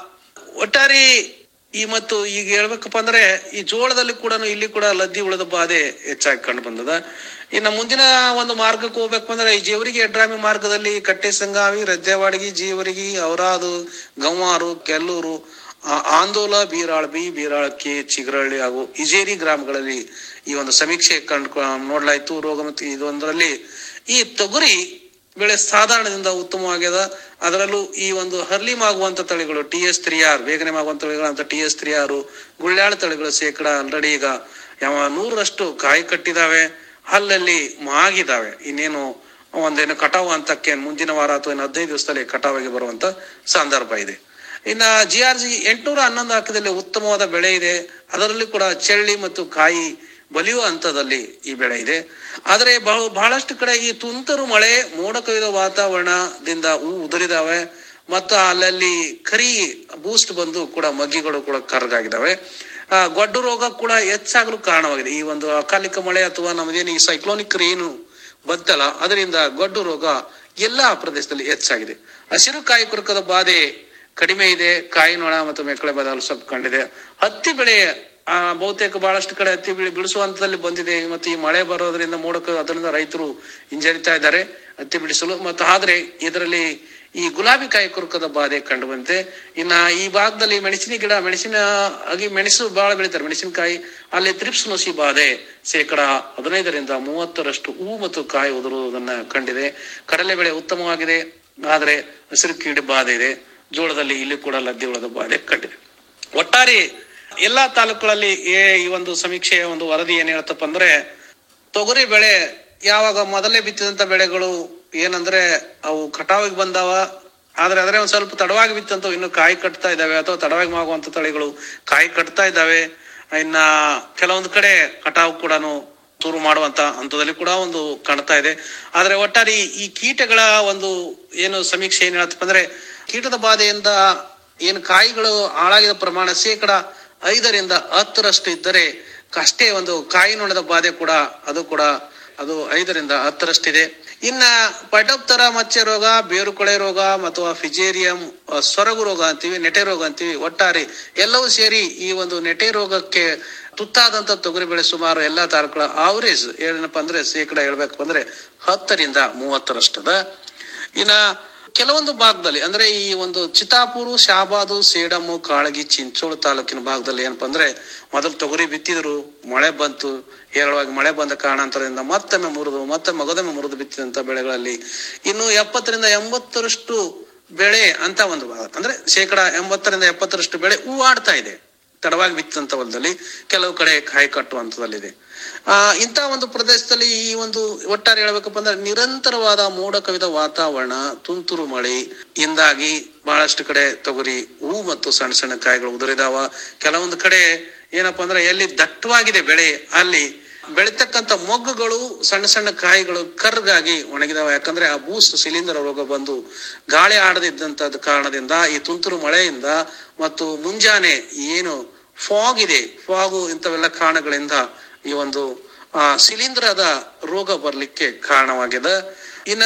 ಒಟ್ಟಾರೆ ಈ ಮತ್ತು ಈಗ ಹೇಳ್ಬೇಕಪ್ಪ ಅಂದ್ರೆ ಈ ಜೋಳದಲ್ಲಿ ಕೂಡ ಇಲ್ಲಿ ಕೂಡ ಲದ್ದಿ ಉಳಿದ ಬಾಧೆ ಹೆಚ್ಚಾಗಿ ಕಂಡು ಬಂದದ ಇನ್ನು ಮುಂದಿನ ಒಂದು ಮಾರ್ಗಕ್ಕೆ ಹೋಗ್ಬೇಕು ಅಂದ್ರೆ ಈ ಜೇವರಿಗೆ ಎಡ್ರಾಮಿ ಮಾರ್ಗದಲ್ಲಿ ಕಟ್ಟೆ ಸಂಗಾವಿ ರಜ್ಜೆವಾಡಗಿ ಜೀವರಿಗೆ ಔರಾದು ಗಂವಾರು ಕೆಲ್ಲೂರು ಆ- ಆಂದೋಲ ಬೀರಾಳ್ಬಿ ಬೀರಾಳಕ್ಕಿ ಚಿಗರಳ್ಳಿ ಹಾಗೂ ಇಜೇರಿ ಗ್ರಾಮಗಳಲ್ಲಿ ಈ ಒಂದು ಸಮೀಕ್ಷೆ ಕಂಡು ನೋಡ್ಲಾಯ್ತು ರೋಗ ಮತ್ತು ಇದೊಂದರಲ್ಲಿ ಈ ತೊಗರಿ ಬೆಳೆ ಸಾಧಾರಣದಿಂದ ಉತ್ತಮವಾಗ್ಯದ ಅದರಲ್ಲೂ ಈ ಒಂದು ಹರ್ಲಿಮಾಗುವಂತ ತಳಿಗಳು ಟಿ ಎಸ್ ತ್ರೀ ಆರ್ ಬೇಗನೆ ಮಾಗುವಂತ ತಳಿಗಳಂತ T S three R Gullyal ತಳಿಗಳು ಶೇಕಡ ಆಲ್ರೆಡಿ ಈಗ ಯಾವ ನೂರರಷ್ಟು ಕಾಯಿ ಕಟ್ಟಿದಾವೆ ಅಲ್ಲಲ್ಲಿ ಮಾಗಿದಾವೆ ಇನ್ನೇನು ಒಂದೇನು ಕಟಾವು ಹಂತಕ್ಕೆ ಮುಂದಿನ ವಾರ ಅಥವಾ ಇನ್ನು ಹದಿನೈದು ದಿವಸದಲ್ಲಿ ಕಟಾವಾಗಿ ಬರುವಂತ ಸಂದರ್ಭ ಇದೆ ಇನ್ನ ಜಿ ಆರ್ ಜಿ ಎಂಟುನೂರ ಹನ್ನೊಂದು ಹಾಕದಲ್ಲಿ ಉತ್ತಮವಾದ ಬೆಳೆ ಇದೆ ಅದರಲ್ಲಿ ಕೂಡ ಚೆಳ್ಳಿ ಮತ್ತು ಕಾಯಿ ಬಲಿಯುವ ಹಂತದಲ್ಲಿ ಈ ಬೆಳೆ ಇದೆ ಆದರೆ ಬಹಳ ಬಹಳಷ್ಟು ಕಡೆ ಈ ತುಂತುರು ಮಳೆ ಮೋಡ ಕವಿದ ವಾತಾವರಣದಿಂದ ಹೂ ಉದುರಿದಾವೆ ಮತ್ತು ಅಲ್ಲಲ್ಲಿ ಕರಿ ಬೂಸ್ಟ್ ಬಂದು ಕೂಡ ಮಗ್ಗಿಗಳು ಕೂಡ ಕರ್ಗಾಗಿದ್ದಾವೆ ಆ ಗೊಡ್ಡು ರೋಗ ಕೂಡ ಹೆಚ್ಚಾಗಲು ಕಾರಣವಾಗಿದೆ ಈ ಒಂದು ಅಕಾಲಿಕ ಮಳೆ ಅಥವಾ ನಮ್ಮದೇನು ಈ ಸೈಕ್ಲೋನಿಕ್ ಏನು ಬಂತಲ್ಲ ಅದರಿಂದ ಗೊಡ್ಡು ರೋಗ ಎಲ್ಲಾ ಪ್ರದೇಶದಲ್ಲಿ ಹೆಚ್ಚಾಗಿದೆ ಹಸಿರು ಕಾಯಿ ಕುರುಕದ ಬಾಧೆ ಕಡಿಮೆ ಇದೆ ಕಾಯಿ ನೊಣ ಮತ್ತು ಮೆಕ್ಕಳೆ ಬಾಧೆ ಅಲ್ಲಿ ಸ್ವಲ್ಪ ಕಂಡಿದೆ ಹತ್ತಿ ಬೆಳೆ ಆ ಬಹುತೇಕ ಬಹಳಷ್ಟು ಕಡೆ ಹತ್ತಿ ಬೆಳೆ ಬಿಡಿಸುವ ಹಂತದಲ್ಲಿ ಬಂದಿದೆ ಮತ್ತು ಈ ಮಳೆ ಬರೋದ್ರಿಂದ ಮೋಡಕ್ಕೆ ಅದರಿಂದ ರೈತರು ಹಿಂಜರಿತಾ ಇದ್ದಾರೆ ಹತ್ತಿ ಬಿಡಿಸಲು ಮತ್ತು ಆದ್ರೆ ಇದರಲ್ಲಿ ಈ ಗುಲಾಬಿ ಕಾಯಿ ಕುರುಕದ ಬಾಧೆ ಕಂಡು ಬಂದಿದೆ ಇನ್ನ ಈ ಭಾಗದಲ್ಲಿ ಮೆಣಸಿನ ಗಿಡ ಮೆಣಸಿನ ಆಗಿ ಮೆಣಸು ಬಹಳ ಬೆಳಿತಾರೆ ಮೆಣಸಿನಕಾಯಿ ಅಲ್ಲಿ ತ್ರಿಪ್ಸ್ ನುಸಿ ಬಾಧೆ ಶೇಕಡ ಹದಿನೈದರಿಂದ ಮೂವತ್ತರಷ್ಟು ಹೂ ಮತ್ತು ಕಾಯಿ ಉದುರುವುದನ್ನ ಕಂಡಿದೆ ಕಡಲೆ ಬೆಳೆ ಉತ್ತಮವಾಗಿದೆ ಆದ್ರೆ ಹಸಿರು ಕೀಡೆ ಬಾಧೆ ಇದೆ ಜೋಳದಲ್ಲಿ ಇಲ್ಲಿ ಕೂಡ ಲದ್ದಿ ಉಳದ ಬಾಧೆ ಕಂಡಿದೆ ಒಟ್ಟಾರೆ ಎಲ್ಲಾ ತಾಲೂಕುಗಳಲ್ಲಿ ಏ- ಈ ಒಂದು ಸಮೀಕ್ಷೆಯ ಒಂದು ವರದಿ ಏನ್ ಹೇಳ್ತಪ್ಪ ಅಂದ್ರೆ ತೊಗರಿ ಬೆಳೆ ಯಾವಾಗ ಮೊದಲೇ ಬಿತ್ತಿದಂತ ಬೆಳೆಗಳು ಏನಂದ್ರೆ ಅವು ಕಟಾವಿಗೆ ಬಂದಾವ ಆದ್ರೆ ಅದ್ರೆ ಒಂದ್ ಸ್ವಲ್ಪ ತಡವಾಗಿ ಬಿತ್ತಂತ ಇನ್ನು ಕಾಯಿ ಕಟ್ತಾ ಇದಾವೆ ಅಥವಾ ತಡವಾಗಿ ಮಾಗುವಂತ ತಳಿಗಳು ಕಾಯಿ ಕಟ್ತಾ ಇದಾವೆ ಇನ್ನ ಕೆಲವೊಂದು ಕಡೆ ಕಟಾವು ಕೂಡ ಶುರು ಮಾಡುವಂತ ಹಂತದಲ್ಲಿ ಕೂಡ ಒಂದು ಕಾಣ್ತಾ ಇದೆ ಆದ್ರೆ ಒಟ್ಟಾರೆ ಈ- ಈ ಕೀಟಗಳ ಒಂದು ಏನು ಸಮೀಕ್ಷೆ ಏನ್ ಹೇಳತ್ತಪ್ಪ ಅಂದ್ರೆ ಕೀಟದ ಬಾಧೆಯಿಂದ ಏನು ಕಾಯಿಗಳು ಹಾಳಾಗಿದ ಪ್ರಮಾಣ ಶೇಕಡ ಐದರಿಂದ ಹತ್ತರಷ್ಟು ಇದ್ದರೆ ಅಷ್ಟೇ ಒಂದು ಕಾಯಿ ನೊಣದ ಬಾಧೆ ಕೂಡ ಅದು ಕೂಡ ಅದು ಐದರಿಂದ ಹತ್ತರಷ್ಟಿದೆ ಇನ್ನ ಪೈಟೋಪ್ತರ ಮಚ್ಚೆ ರೋಗ ಬೇರುಕೊಳೆ ರೋಗ ಮತ್ತು ಫಿಜೇರಿಯಂ ಅಹ್, ಸೊರಗು ರೋಗ ಅಂತೀವಿ ನೆಟೆ ರೋಗ ಅಂತೀವಿ ಒಟ್ಟಾರೆ ಎಲ್ಲವೂ ಸೇರಿ ಈ ಒಂದು ನೆಟೆ ರೋಗಕ್ಕೆ ತುತ್ತಾದಂತ ತೊಗರಿ ಬೆಳೆ ಸುಮಾರು ಎಲ್ಲಾ ತಾಲೂಕುಗಳ ಆವರೇಜ್ ಏನಪ್ಪಾ ಅಂದ್ರೆ ಶೇಕಡ ಹೇಳ್ಬೇಕು ಅಂದ್ರೆ ಹತ್ತರಿಂದ ಮೂವತ್ತರಷ್ಟದ ಇನ್ನ ಕೆಲವೊಂದು ಭಾಗದಲ್ಲಿ ಅಂದ್ರೆ ಈ ಒಂದು ಚಿತ್ತಾಪುರು ಶಾಬಾದು ಸೇಡಮ್ಮು ಕಾಳಗಿ ಚಿಂಚೋಳು ತಾಲೂಕಿನ ಭಾಗದಲ್ಲಿ ಏನಪ್ಪಾ ಅಂದ್ರೆ ಮೊದಲು ತೊಗರಿ ಬಿತ್ತಿದ್ರು ಮಳೆ ಬಂತು ಹೇರಳವಾಗಿ ಮಳೆ ಬಂದ ಕಾರಣಾಂತರದಿಂದ ಮತ್ತೊಮ್ಮೆ ಮುರಿದು ಮತ್ತೆ ಮಗದೊಮ್ಮೆ ಮುರಿದು ಬಿತ್ತಿದಂತ ಬೆಳೆಗಳಲ್ಲಿ ಇನ್ನು ಎಪ್ಪತ್ತರಿಂದ ಎಂಬತ್ತರಷ್ಟು ಬೆಳೆ ಅಂತ ಒಂದು ಭಾಗ ಅಂದ್ರೆ ಶೇಕಡ ಎಂಬತ್ತರಿಂದ ಎಪ್ಪತ್ತರಷ್ಟು ಬೆಳೆ ಹೂವಾಡ್ತಾ ಇದೆ ತಡವಾಗಿ ಬಿತ್ತಂತ ಹೊಲದಲ್ಲಿ ಕೆಲವು ಕಡೆ ಕಾಯಿ ಕಟ್ಟುವ ಹಂತದಲ್ಲಿದೆ ಆ ಇಂಥ ಒಂದು ಪ್ರದೇಶದಲ್ಲಿ ಈ ಒಂದು ಒಟ್ಟಾರೆ ಹೇಳ್ಬೇಕಪ್ಪ ಅಂದ್ರೆ ನಿರಂತರವಾದ ಮೋಡ ಕವಿದ ವಾತಾವರಣ ತುಂತುರು ಮಳೆ ಇಂದಾಗಿ ಬಹಳಷ್ಟು ಕಡೆ ತೊಗರಿ ಹೂ ಮತ್ತು ಸಣ್ಣ ಸಣ್ಣ ಕಾಯಿಗಳು ಉದುರಿದಾವ ಕೆಲವೊಂದು ಕಡೆ ಏನಪ್ಪಾ ಅಂದ್ರೆ ಎಲ್ಲಿ ದಟ್ಟವಾಗಿದೆ ಬೆಳೆ ಅಲ್ಲಿ ಬೆಳಿತಕ್ಕಂತ ಮೊಗ್ಗುಗಳು ಸಣ್ಣ ಸಣ್ಣ ಕಾಯಿಗಳು ಕರ್ಗಾಗಿ ಒಣಗಿದಾವ ಯಾಕಂದ್ರೆ ಆ ಬೂಸ್ಟ್ ಶಿಲೀಂಧ್ರ ರೋಗ ಬಂದು ಗಾಳಿ ಆಡದಿದ್ದಂತದ ಕಾರಣದಿಂದ ಈ ತುಂತುರು ಮಳೆಯಿಂದ ಮತ್ತು ಮುಂಜಾನೆ ಏನು ಫಾಗ್ ಇದೆ ಫಾಗು ಇಂಥವೆಲ್ಲ ಕಾರಣಗಳಿಂದ ಈ ಒಂದು ಆ ಶಿಲೀಂಧ್ರದ ರೋಗ ಬರ್ಲಿಕ್ಕೆ ಕಾರಣವಾಗಿದೆ ಇನ್ನ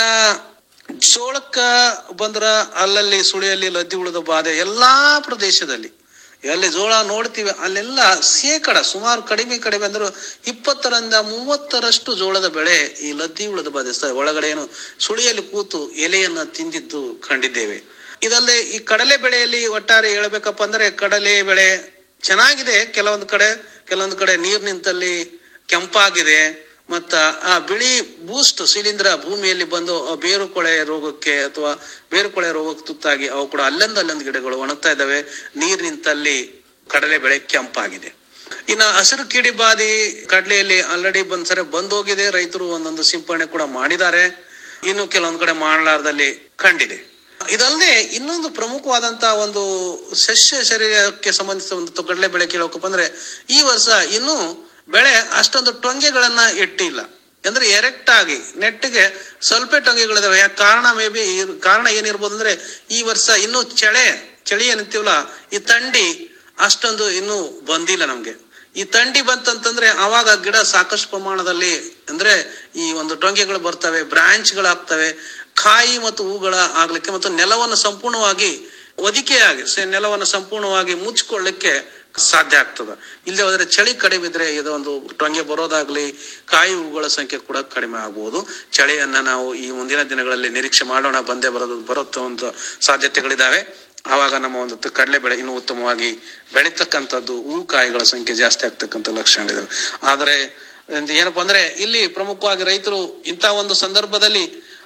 ಜೋಳಕ್ಕ ಬಂದ್ರ ಅಲ್ಲಲ್ಲಿ ಸುಳಿಯಲ್ಲಿ ಲದ್ದಿ ಉಳಿದ ಬಾಧೆ ಎಲ್ಲಾ ಪ್ರದೇಶದಲ್ಲಿ ಎಲ್ಲಿ ಜೋಳ ನೋಡ್ತೀವಿ ಅಲ್ಲೆಲ್ಲ ಶೇಕಡ ಸುಮಾರು ಕಡಿಮೆ ಕಡಿಮೆ ಅಂದ್ರೆ ಇಪ್ಪತ್ತರಿಂದ ಮೂವತ್ತರಷ್ಟು ಜೋಳದ ಬೆಳೆ ಈ ಲದ್ದಿ ಉಳಿದ ಬಾಧೆ ಸ- ಒಳಗಡೆ ಏನು ಸುಳಿಯಲ್ಲಿ ಕೂತು ಎಲೆಯನ್ನ ತಿಂದಿದ್ದು ಕಂಡಿದ್ದೇವೆ ಇದಲ್ಲದೆ ಈ ಕಡಲೆ ಬೆಳೆಯಲ್ಲಿ ಒಟ್ಟಾರೆ ಹೇಳ್ಬೇಕಪ್ಪ ಅಂದ್ರೆ ಕಡಲೆ ಬೆಳೆ ಚೆನ್ನಾಗಿದೆ ಕೆಲವೊಂದು ಕಡೆ ಕೆಲವೊಂದು ಕಡೆ ನೀರ್ ನಿಂತಲ್ಲಿ ಕೆಂಪಾಗಿದೆ ಮತ್ತ ಆ ಬಿಳಿ ಬೂಸ್ಟ್ ಶಿಲೀಂಧ್ರ ಭೂಮಿಯಲ್ಲಿ ಬಂದು ಆ ಬೇರು ಕೊಳೆ ರೋಗಕ್ಕೆ ಅಥವಾ ಬೇರು ಕೊಳೆ ರೋಗಕ್ಕೆ ತುತ್ತಾಗಿ ಅವು ಕೂಡ ಅಲ್ಲೊಂದು ಅಲ್ಲೊಂದು ಗಿಡಗಳು ಒಣಗ್ತಾ ಇದ್ದಾವೆ ನೀರ್ ನಿಂತಲ್ಲಿ ಕಡಲೆ ಬೆಳೆ ಕೆಂಪಾಗಿದೆ ಇನ್ನ ಹಸಿರು ಕಿಡಿ ಬಾದಿ ಕಡಲೆಯಲ್ಲಿ ಆಲ್ರೆಡಿ ಒಂದ್ಸರಿ ಬಂದೋಗಿದೆ ರೈತರು ಒಂದೊಂದು ಸಿಂಪಡಣೆ ಕೂಡ ಮಾಡಿದ್ದಾರೆ ಇನ್ನು ಕೆಲವೊಂದು ಕಡೆ ಮಾಡಲಾರ್ದಲ್ಲಿ ಕಂಡಿದೆ ಇದಲ್ಲದೆ ಇನ್ನೊಂದು ಪ್ರಮುಖವಾದಂತ ಒಂದು ಸಸ್ಯ ಶರೀರಕ್ಕೆ ಸಂಬಂಧಿಸಿದ ಒಂದು ಕಡಲೆ ಬೆಳೆ ಕೇಳೋಕಪ್ಪ ಅಂದ್ರೆ ಈ ವರ್ಷ ಇನ್ನು ಬೆಳೆ ಅಷ್ಟೊಂದು ಟೊಂಗೆಗಳನ್ನ ಇಟ್ಟಿಲ್ಲ ಅಂದ್ರೆ ಎರೆಕ್ಟ್ ಆಗಿ ನೆಟ್ಟಿಗೆ ಸ್ವಲ್ಪ ಟೊಂಗೆಗಳಿದಾವೆ ಯಾಕೆ ಕಾರಣ ಮೇ ಬಿ ಕಾರಣ ಏನಿರ್ಬೋದು ಅಂದ್ರೆ ಈ ವರ್ಷ ಇನ್ನು ಚಳೆ ಚಳಿ ಏನಂತೀವಲ್ಲ ಈ ತಂಡಿ ಅಷ್ಟೊಂದು ಇನ್ನೂ ಬಂದಿಲ್ಲ ನಮ್ಗೆ ಈ ತಂಡಿ ಬಂತಂತಂದ್ರೆ ಅವಾಗ ಗಿಡ ಸಾಕಷ್ಟು ಪ್ರಮಾಣದಲ್ಲಿ ಅಂದ್ರೆ ಈ ಒಂದು ಟೊಂಗೆಗಳು ಬರ್ತವೆ ಬ್ರಾಂಚ್ಗಳಾಗ್ತವೆ ಕಾಯಿ ಮತ್ತು ಹೂಗಳ ಆಗ್ಲಿಕ್ಕೆ ಮತ್ತು ನೆಲವನ್ನು ಸಂಪೂರ್ಣವಾಗಿ ಒದಿಕೆಯಾಗಿ ಸ- ನೆಲವನ್ನು ಸಂಪೂರ್ಣವಾಗಿ ಮುಚ್ಕೊಳ್ಳಿಕ್ಕೆ ಸಾಧ್ಯ ಆಗ್ತದ ಇಲ್ಲದೆ ಹೋದ್ರೆ ಚಳಿ ಕಡಿಮೆ ಇದ್ರೆ ಇದು ಒಂದು ಟೊಂಗೆ ಬರೋದಾಗ್ಲಿ ಕಾಯಿ ಹೂಗಳ ಸಂಖ್ಯೆ ಕೂಡ ಕಡಿಮೆ ಆಗಬಹುದು ಚಳಿಯನ್ನ ನಾವು ಈ ಮುಂದಿನ ದಿನಗಳಲ್ಲಿ ನಿರೀಕ್ಷೆ ಮಾಡೋಣ ಬಂದೇ ಬರೋದು ಬರುತ್ತೋ ಒಂದು ಸಾಧ್ಯತೆಗಳಿದಾವೆ ಆವಾಗ ನಮ್ಮ ಒಂದು ತ- ಕಡಲೆ ಬೆಳೆ ಇನ್ನೂ ಉತ್ತಮವಾಗಿ ಬೆಳೀತಕ್ಕಂಥದ್ದು ಹೂ ಕಾಯಿಗಳ ಸಂಖ್ಯೆ ಜಾಸ್ತಿ ಆಗ್ತಕ್ಕಂಥ ಲಕ್ಷಣಗಳಿದಾವೆ ಆದರೆ ಒಂದು ಏನಪ್ಪಾ ಅಂದ್ರೆ ಇಲ್ಲಿ ಪ್ರಮುಖವಾಗಿ ರೈತರು ಇಂಥ ಒಂದು ಸಂದರ್ಭದಲ್ಲಿ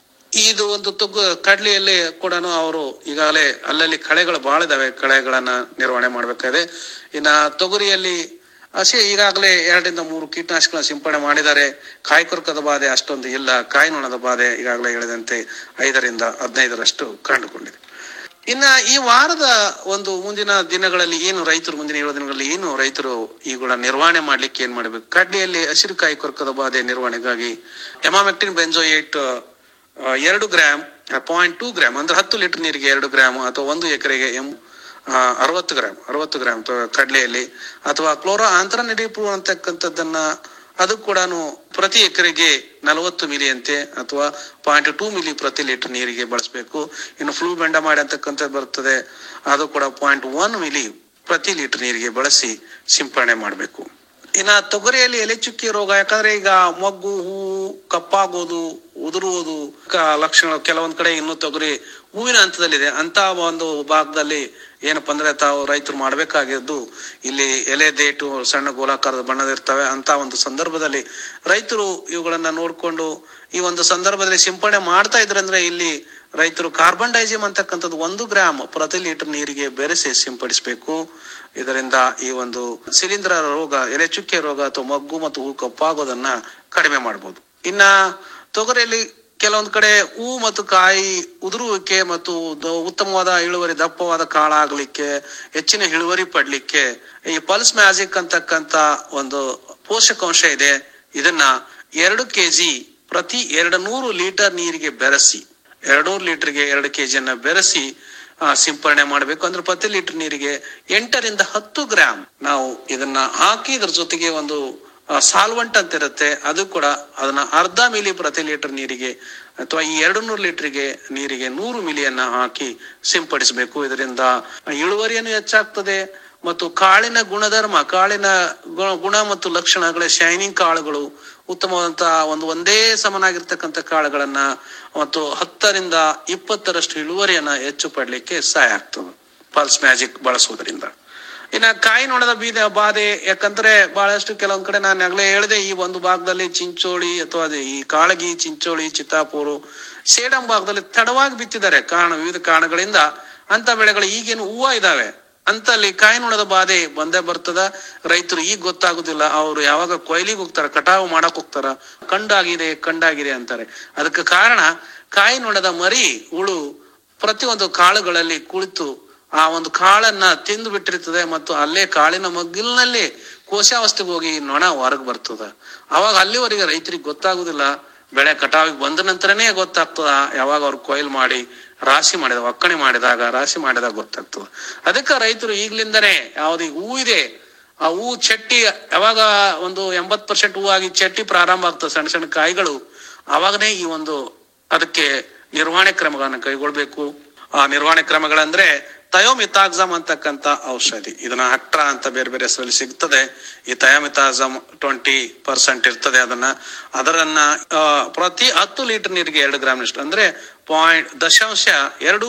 ಇದು ಒಂದು ತುಗ್ಗು ಕಡ್ಲಿಯಲ್ಲಿ ಕೂಡ ಅವರು ಈಗಾಗಲೇ ಅಲ್ಲಲ್ಲಿ ಕಳೆಗಳು ಬಹಳ ಇದಾವೆ ಕಳೆಗಳನ್ನ ನಿರ್ವಹಣೆ ಮಾಡ್ಬೇಕಾಗಿದೆ ಇನ್ನ ತೊಗರಿಯಲ್ಲಿ ಹಸಿ ಈಗಾಗಲೇ ಎರಡರಿಂದ ಮೂರು ಕೀಟನಾಶಕಗಳನ್ನ ಸಿಂಪಡಣೆ ಮಾಡಿದ್ದಾರೆ ಕಾಯಿ ಕೊರಕದ ಬಾಧೆ ಅಷ್ಟೊಂದು ಇಲ್ಲ ಕಾಯಿ ನೊಣದ ಬಾಧೆ ಈಗಾಗಲೇ ಹೇಳಿದಂತೆ ಐದರಿಂದ ಹದಿನೈದರಷ್ಟು ಕಂಡುಕೊಂಡಿದೆ ಇನ್ನ ಈ ವಾರದ ಒಂದು ಮುಂದಿನ ದಿನಗಳಲ್ಲಿ ಏನು ರೈತರು ಮುಂದಿನ ಏಳು ದಿನಗಳಲ್ಲಿ ಏನು ರೈತರು ಇವುಗಳ ನಿರ್ವಹಣೆ ಮಾಡ್ಲಿಕ್ಕೆ ಏನ್ ಮಾಡ್ಬೇಕು ಕಡ್ಲಿಯಲ್ಲಿ ಹಸಿರು ಕಾಯಿ ಕೊರಕದ ಬಾಧೆ ನಿರ್ವಹಣೆಗಾಗಿ ಎಮಾಮೆಕ್ಟಿನ್ ಬೆಂಜೋಯೇಟ್ ಆ, ಎರಡು ಗ್ರಾಮ್ ಪಾಯಿಂಟ್ ಟೂ ಗ್ರಾಮ್ ಅಂದ್ರೆ ಹತ್ತು ಲೀಟರ್ ನೀರಿಗೆ ಎರಡು ಗ್ರಾಮ್ ಅಥವಾ ಒಂದು ಎಕರೆಗೆ ಎಂ ಆ, ಅರವತ್ತು ಗ್ರಾಮ್ ಅರವತ್ತು ಗ್ರಾಮ್ ತ- ಕಡ್ಲೆಯಲ್ಲಿ ಅಥವಾ ಕ್ಲೋರೋ ಆಂತರ ನಿಡಿಪು ಅಂತಕ್ಕಂಥದ್ದನ್ನ ಅದು ಕೂಡ ಪ್ರತಿ ಎಕರೆಗೆ ನಲವತ್ತು ಮಿಲಿ ಅಂತೆ ಅಥವಾ ಪಾಯಿಂಟ್ ಟೂ ಮಿಲಿ ಪ್ರತಿ ಲೀಟರ್ ನೀರಿಗೆ ಬಳಸಬೇಕು ಇನ್ನು ಫ್ಲೂ ಬೆಂಡ ಮಾಡಿ ಅಂತಕ್ಕಂಥದ್ದು ಬರ್ತದೆ ಅದು ಕೂಡ ಪಾಯಿಂಟ್ ಒನ್ ಮಿಲಿ ಪ್ರತಿ ಲೀಟರ್ ನೀರಿಗೆ ಬಳಸಿ ಸಿಂಪರಣೆ ಮಾಡಬೇಕು ಇನ್ನ ತೊಗರಿಯಲ್ಲಿ ಎಲೆ ಚುಕ್ಕಿ ರೋಗ ಯಾಕಂದ್ರೆ ಈಗ ಮೊಗ್ಗು ಹೂ ಕಪ್ಪಾಗೋದು ಉದುರುವುದು ಕ- ಲಕ್ಷಣ ಕೆಲವೊಂದ್ ಕಡೆ ಇನ್ನೂ ತೊಗರಿ ಹೂವಿನ ಹಂತದಲ್ಲಿದೆ ಅಂತ ಒಂದು ಭಾಗದಲ್ಲಿ ಏನಪ್ಪಾ ಅಂದ್ರೆ ತಾವು ರೈತರು ಮಾಡ್ಬೇಕಾಗಿದ್ದು ಇಲ್ಲಿ ಎಲೆ ದೇಟು ಸಣ್ಣ ಗೋಲಾಕಾರದ ಬಣ್ಣದ ಇರ್ತವೆ ಅಂತ ಒಂದು ಸಂದರ್ಭದಲ್ಲಿ ರೈತರು ಇವುಗಳನ್ನ ನೋಡ್ಕೊಂಡು ಈ ಒಂದು ಸಂದರ್ಭದಲ್ಲಿ ಸಿಂಪಡಣೆ ಮಾಡ್ತಾ ಇದ್ರೆ ಅಂದ್ರೆ ಇಲ್ಲಿ ರೈತರು ಕಾರ್ಬನ್ ಡೈಜಿಮ್ ಅಂತಕ್ಕಂಥದ್ದು ಒಂದು ಗ್ರಾಮ್ ಪ್ರತಿ ಲೀಟರ್ ನೀರಿಗೆ ಬೆರೆಸಿ ಸಿಂಪಡಿಸಬೇಕು ಇದರಿಂದ ಈ ಒಂದು ಶಿಲೀಂಧ್ರ ರೋಗ ಎಲೆ ಚುಕ್ಕೆ ರೋಗ ಅಥವಾ ಮಗ್ಗು ಮತ್ತು ಹೂ ಕಪ್ಪಾಗೋದನ್ನ ಕಡಿಮೆ ಮಾಡಬಹುದು ಇನ್ನ ತೊಗರಿಯಲ್ಲಿ ಕೆಲವೊಂದ್ ಕಡೆ ಹೂ ಮತ್ತು ಕಾಯಿ ಉದುರುವಿಕೆ ಮತ್ತು ದ- ಉತ್ತಮವಾದ ಇಳುವರಿ ದಪ್ಪವಾದ ಕಾಳಾಗ್ಲಿಕ್ಕೆ ಹೆಚ್ಚಿನ ಇಳುವರಿ ಪಡ್ಲಿಕ್ಕೆ ಈ ಪಲ್ಸ್ ಮ್ಯಾಜಿಕ್ ಅಂತಕ್ಕಂತ ಒಂದು ಪೋಷಕಾಂಶ ಇದೆ ಇದನ್ನ ಎರಡು ಕೆಜಿ ಪ್ರತಿ ಎರಡು ನೂರು ಲೀಟರ್ ನೀರಿಗೆ ಬೆರೆಸಿ ಎರಡು ನೂರು ಲೀಟರ್ಗೆ ಎರಡು ಕೆಜಿಯನ್ನ ಬೆರೆಸಿ ಆ, ಸಿಂಪರಣೆ ಮಾಡಬೇಕು ಅಂದ್ರೆ ಪ್ರತಿ ಲೀಟರ್ ನೀರಿಗೆ ಎಂಟರಿಂದ ಹತ್ತು ಗ್ರಾಮ್ ನಾವು ಇದನ್ನ ಹಾಕಿ ಇದ್ರ ಜೊತೆಗೆ ಒಂದು ಸಾಲ್ವಂಟ್ ಅಂತ ಇರುತ್ತೆ ಅದು ಕೂಡ ಅದನ್ನ ಅರ್ಧ ಮಿಲಿ ಪ್ರತಿ ಲೀಟರ್ ನೀರಿಗೆ ಅಥವಾ ಈ ಎರಡು ನೂರು ಲೀಟರ್ಗೆ ನೀರಿಗೆ ನೂರು ಮಿಲಿಯನ್ನ ಹಾಕಿ ಸಿಂಪಡಿಸಬೇಕು ಇದರಿಂದ ಇಳುವರಿಯನ್ನು ಹೆಚ್ಚಾಗ್ತದೆ ಮತ್ತು ಕಾಳಿನ ಗುಣಧರ್ಮ ಕಾಳಿನ ಗು- ಗುಣ ಮತ್ತು ಲಕ್ಷಣಗಳ ಶೈನಿಂಗ್ ಕಾಳುಗಳು ಉತ್ತಮವಾದಂತಹ ಒಂದು ಒಂದೇ ಸಮನಾಗಿರ್ತಕ್ಕಂಥ ಕಾಳುಗಳನ್ನ ಮತ್ತು ಹತ್ತರಿಂದ ಇಪ್ಪತ್ತರಷ್ಟು ಇಳುವರಿಯನ್ನ ಹೆಚ್ಚು ಪಡ್ಲಿಕ್ಕೆ ಸಹಾಯ ಆಗ್ತದೆ ಪಲ್ಸ್ ಮ್ಯಾಜಿಕ್ ಬಳಸುವುದರಿಂದ ಇನ್ನ ಕಾಯಿ ನೋಡದ ಬೀದ ಬಾಧೆ ಯಾಕಂದ್ರೆ ಬಹಳಷ್ಟು ಕೆಲವೊಂದ್ ಕಡೆ ನಾನು ಆಗ್ಲೇ ಹೇಳಿದೆ ಈ ಒಂದು ಭಾಗದಲ್ಲಿ ಚಿಂಚೋಳಿ ಅಥವಾ ಅದೇ ಈ ಕಾಳಗಿ ಚಿಂಚೋಳಿ ಚಿತ್ತಾಪೂರು ಸೇಡಂ ಭಾಗದಲ್ಲಿ ತಡವಾಗಿ ಬಿತ್ತಿದ್ದಾರೆ ಕಾರಣ ವಿವಿಧ ಕಾರಣಗಳಿಂದ ಅಂತ ಬೆಳೆಗಳು ಈಗೇನು ಹೂವ ಇದಾವೆ ಅಂತಲ್ಲಿ ಕಾಯಿ ನೋಡದ ಬಾಧೆ ಬಂದೇ ಬರ್ತದ ರೈತರು ಈಗ ಗೊತ್ತಾಗುದಿಲ್ಲ ಅವರು ಯಾವಾಗ ಕೊಯ್ಲಿಗೆ ಹೋಗ್ತಾರ ಕಟಾವು ಮಾಡಕ್ ಹೋಗ್ತಾರ ಕಂಡಾಗಿದೆ ಕಂಡಾಗಿದೆ ಅಂತಾರೆ ಅದಕ್ಕೆ ಕಾರಣ ಕಾಯಿ ನೋಡದ ಮರಿ ಹುಳು ಪ್ರತಿಯೊಂದು ಕಾಳುಗಳಲ್ಲಿ ಕುಳಿತು ಆ ಒಂದು ಕಾಳನ್ನ ತಿಂದು ಬಿಟ್ಟಿರ್ತದೆ ಮತ್ತು ಅಲ್ಲೇ ಕಾಳಿನ ಮಗ್ಗಿಲಿನಲ್ಲಿ ಕೋಶಾವಸ್ಥೆಗೆ ಹೋಗಿ ನೊಣ ಹೊರಗ್ ಬರ್ತದ ಅವಾಗ ಅಲ್ಲಿವರೆಗೆ ರೈತರಿಗೆ ಗೊತ್ತಾಗುದಿಲ್ಲ ಬೆಳೆ ಕಟಾವಿಗೆ ಬಂದ ನಂತರನೇ ಗೊತ್ತಾಗ್ತದ ಯಾವಾಗ ಅವ್ರು ಕೊಯ್ಲು ಮಾಡಿ ರಾಶಿ ಮಾಡಿದ ಒಕ್ಕಣೆ ಮಾಡಿದಾಗ ರಾಶಿ ಮಾಡಿದಾಗ ಗೊತ್ತಾಗ್ತದ ಅದಕ್ಕೆ ರೈತರು ಈಗ್ಲಿಂದನೇ ಯಾವ್ದು ಹೂ ಇದೆ ಆ ಹೂ ಚಟ್ಟಿ ಯಾವಾಗ ಒಂದು ಎಂಬತ್ ಪರ್ಸೆಂಟ್ ಹೂವಾಗಿ ಚಟ್ಟಿ ಪ್ರಾರಂಭ ಆಗ್ತದೆ ಸಣ್ಣ ಸಣ್ಣ ಕಾಯಿಗಳು ಅವಾಗನೇ ಈ ಒಂದು ಅದಕ್ಕೆ ನಿರ್ವಹಣೆ ಕ್ರಮಗಳನ್ನ ಕೈಗೊಳ್ಬೇಕು ಆ ನಿರ್ವಹಣೆ ಕ್ರಮಗಳಂದ್ರೆ ಥಯೋಮಿತಾಕ್ಸಮ್ ಅಂತಕ್ಕಂತ ಔಷಧಿ ಇದನ್ನ ಅಕ್ಟ್ರಾ ಅಂತ ಬೇರೆ ಬೇರೆ ಹೆಸರಲ್ಲಿ ಸಿಗ್ತದೆ ಈ ಥಯೋಮಿತಾಕ್ಸಮ್ ಟ್ವೆಂಟಿ ಪರ್ಸೆಂಟ್ ಇರ್ತದೆ ಅದನ್ನ ಅದರನ್ನ ಆ, ಪ್ರತಿ ಹತ್ತು ಲೀಟರ್ ನೀರಿಗೆ ಎರಡು ಗ್ರಾಮ್ ಅಷ್ಟು ಅಂದ್ರೆ ಪಾಯಿಂಟ್ ದಶಾಂಶ ಎರಡು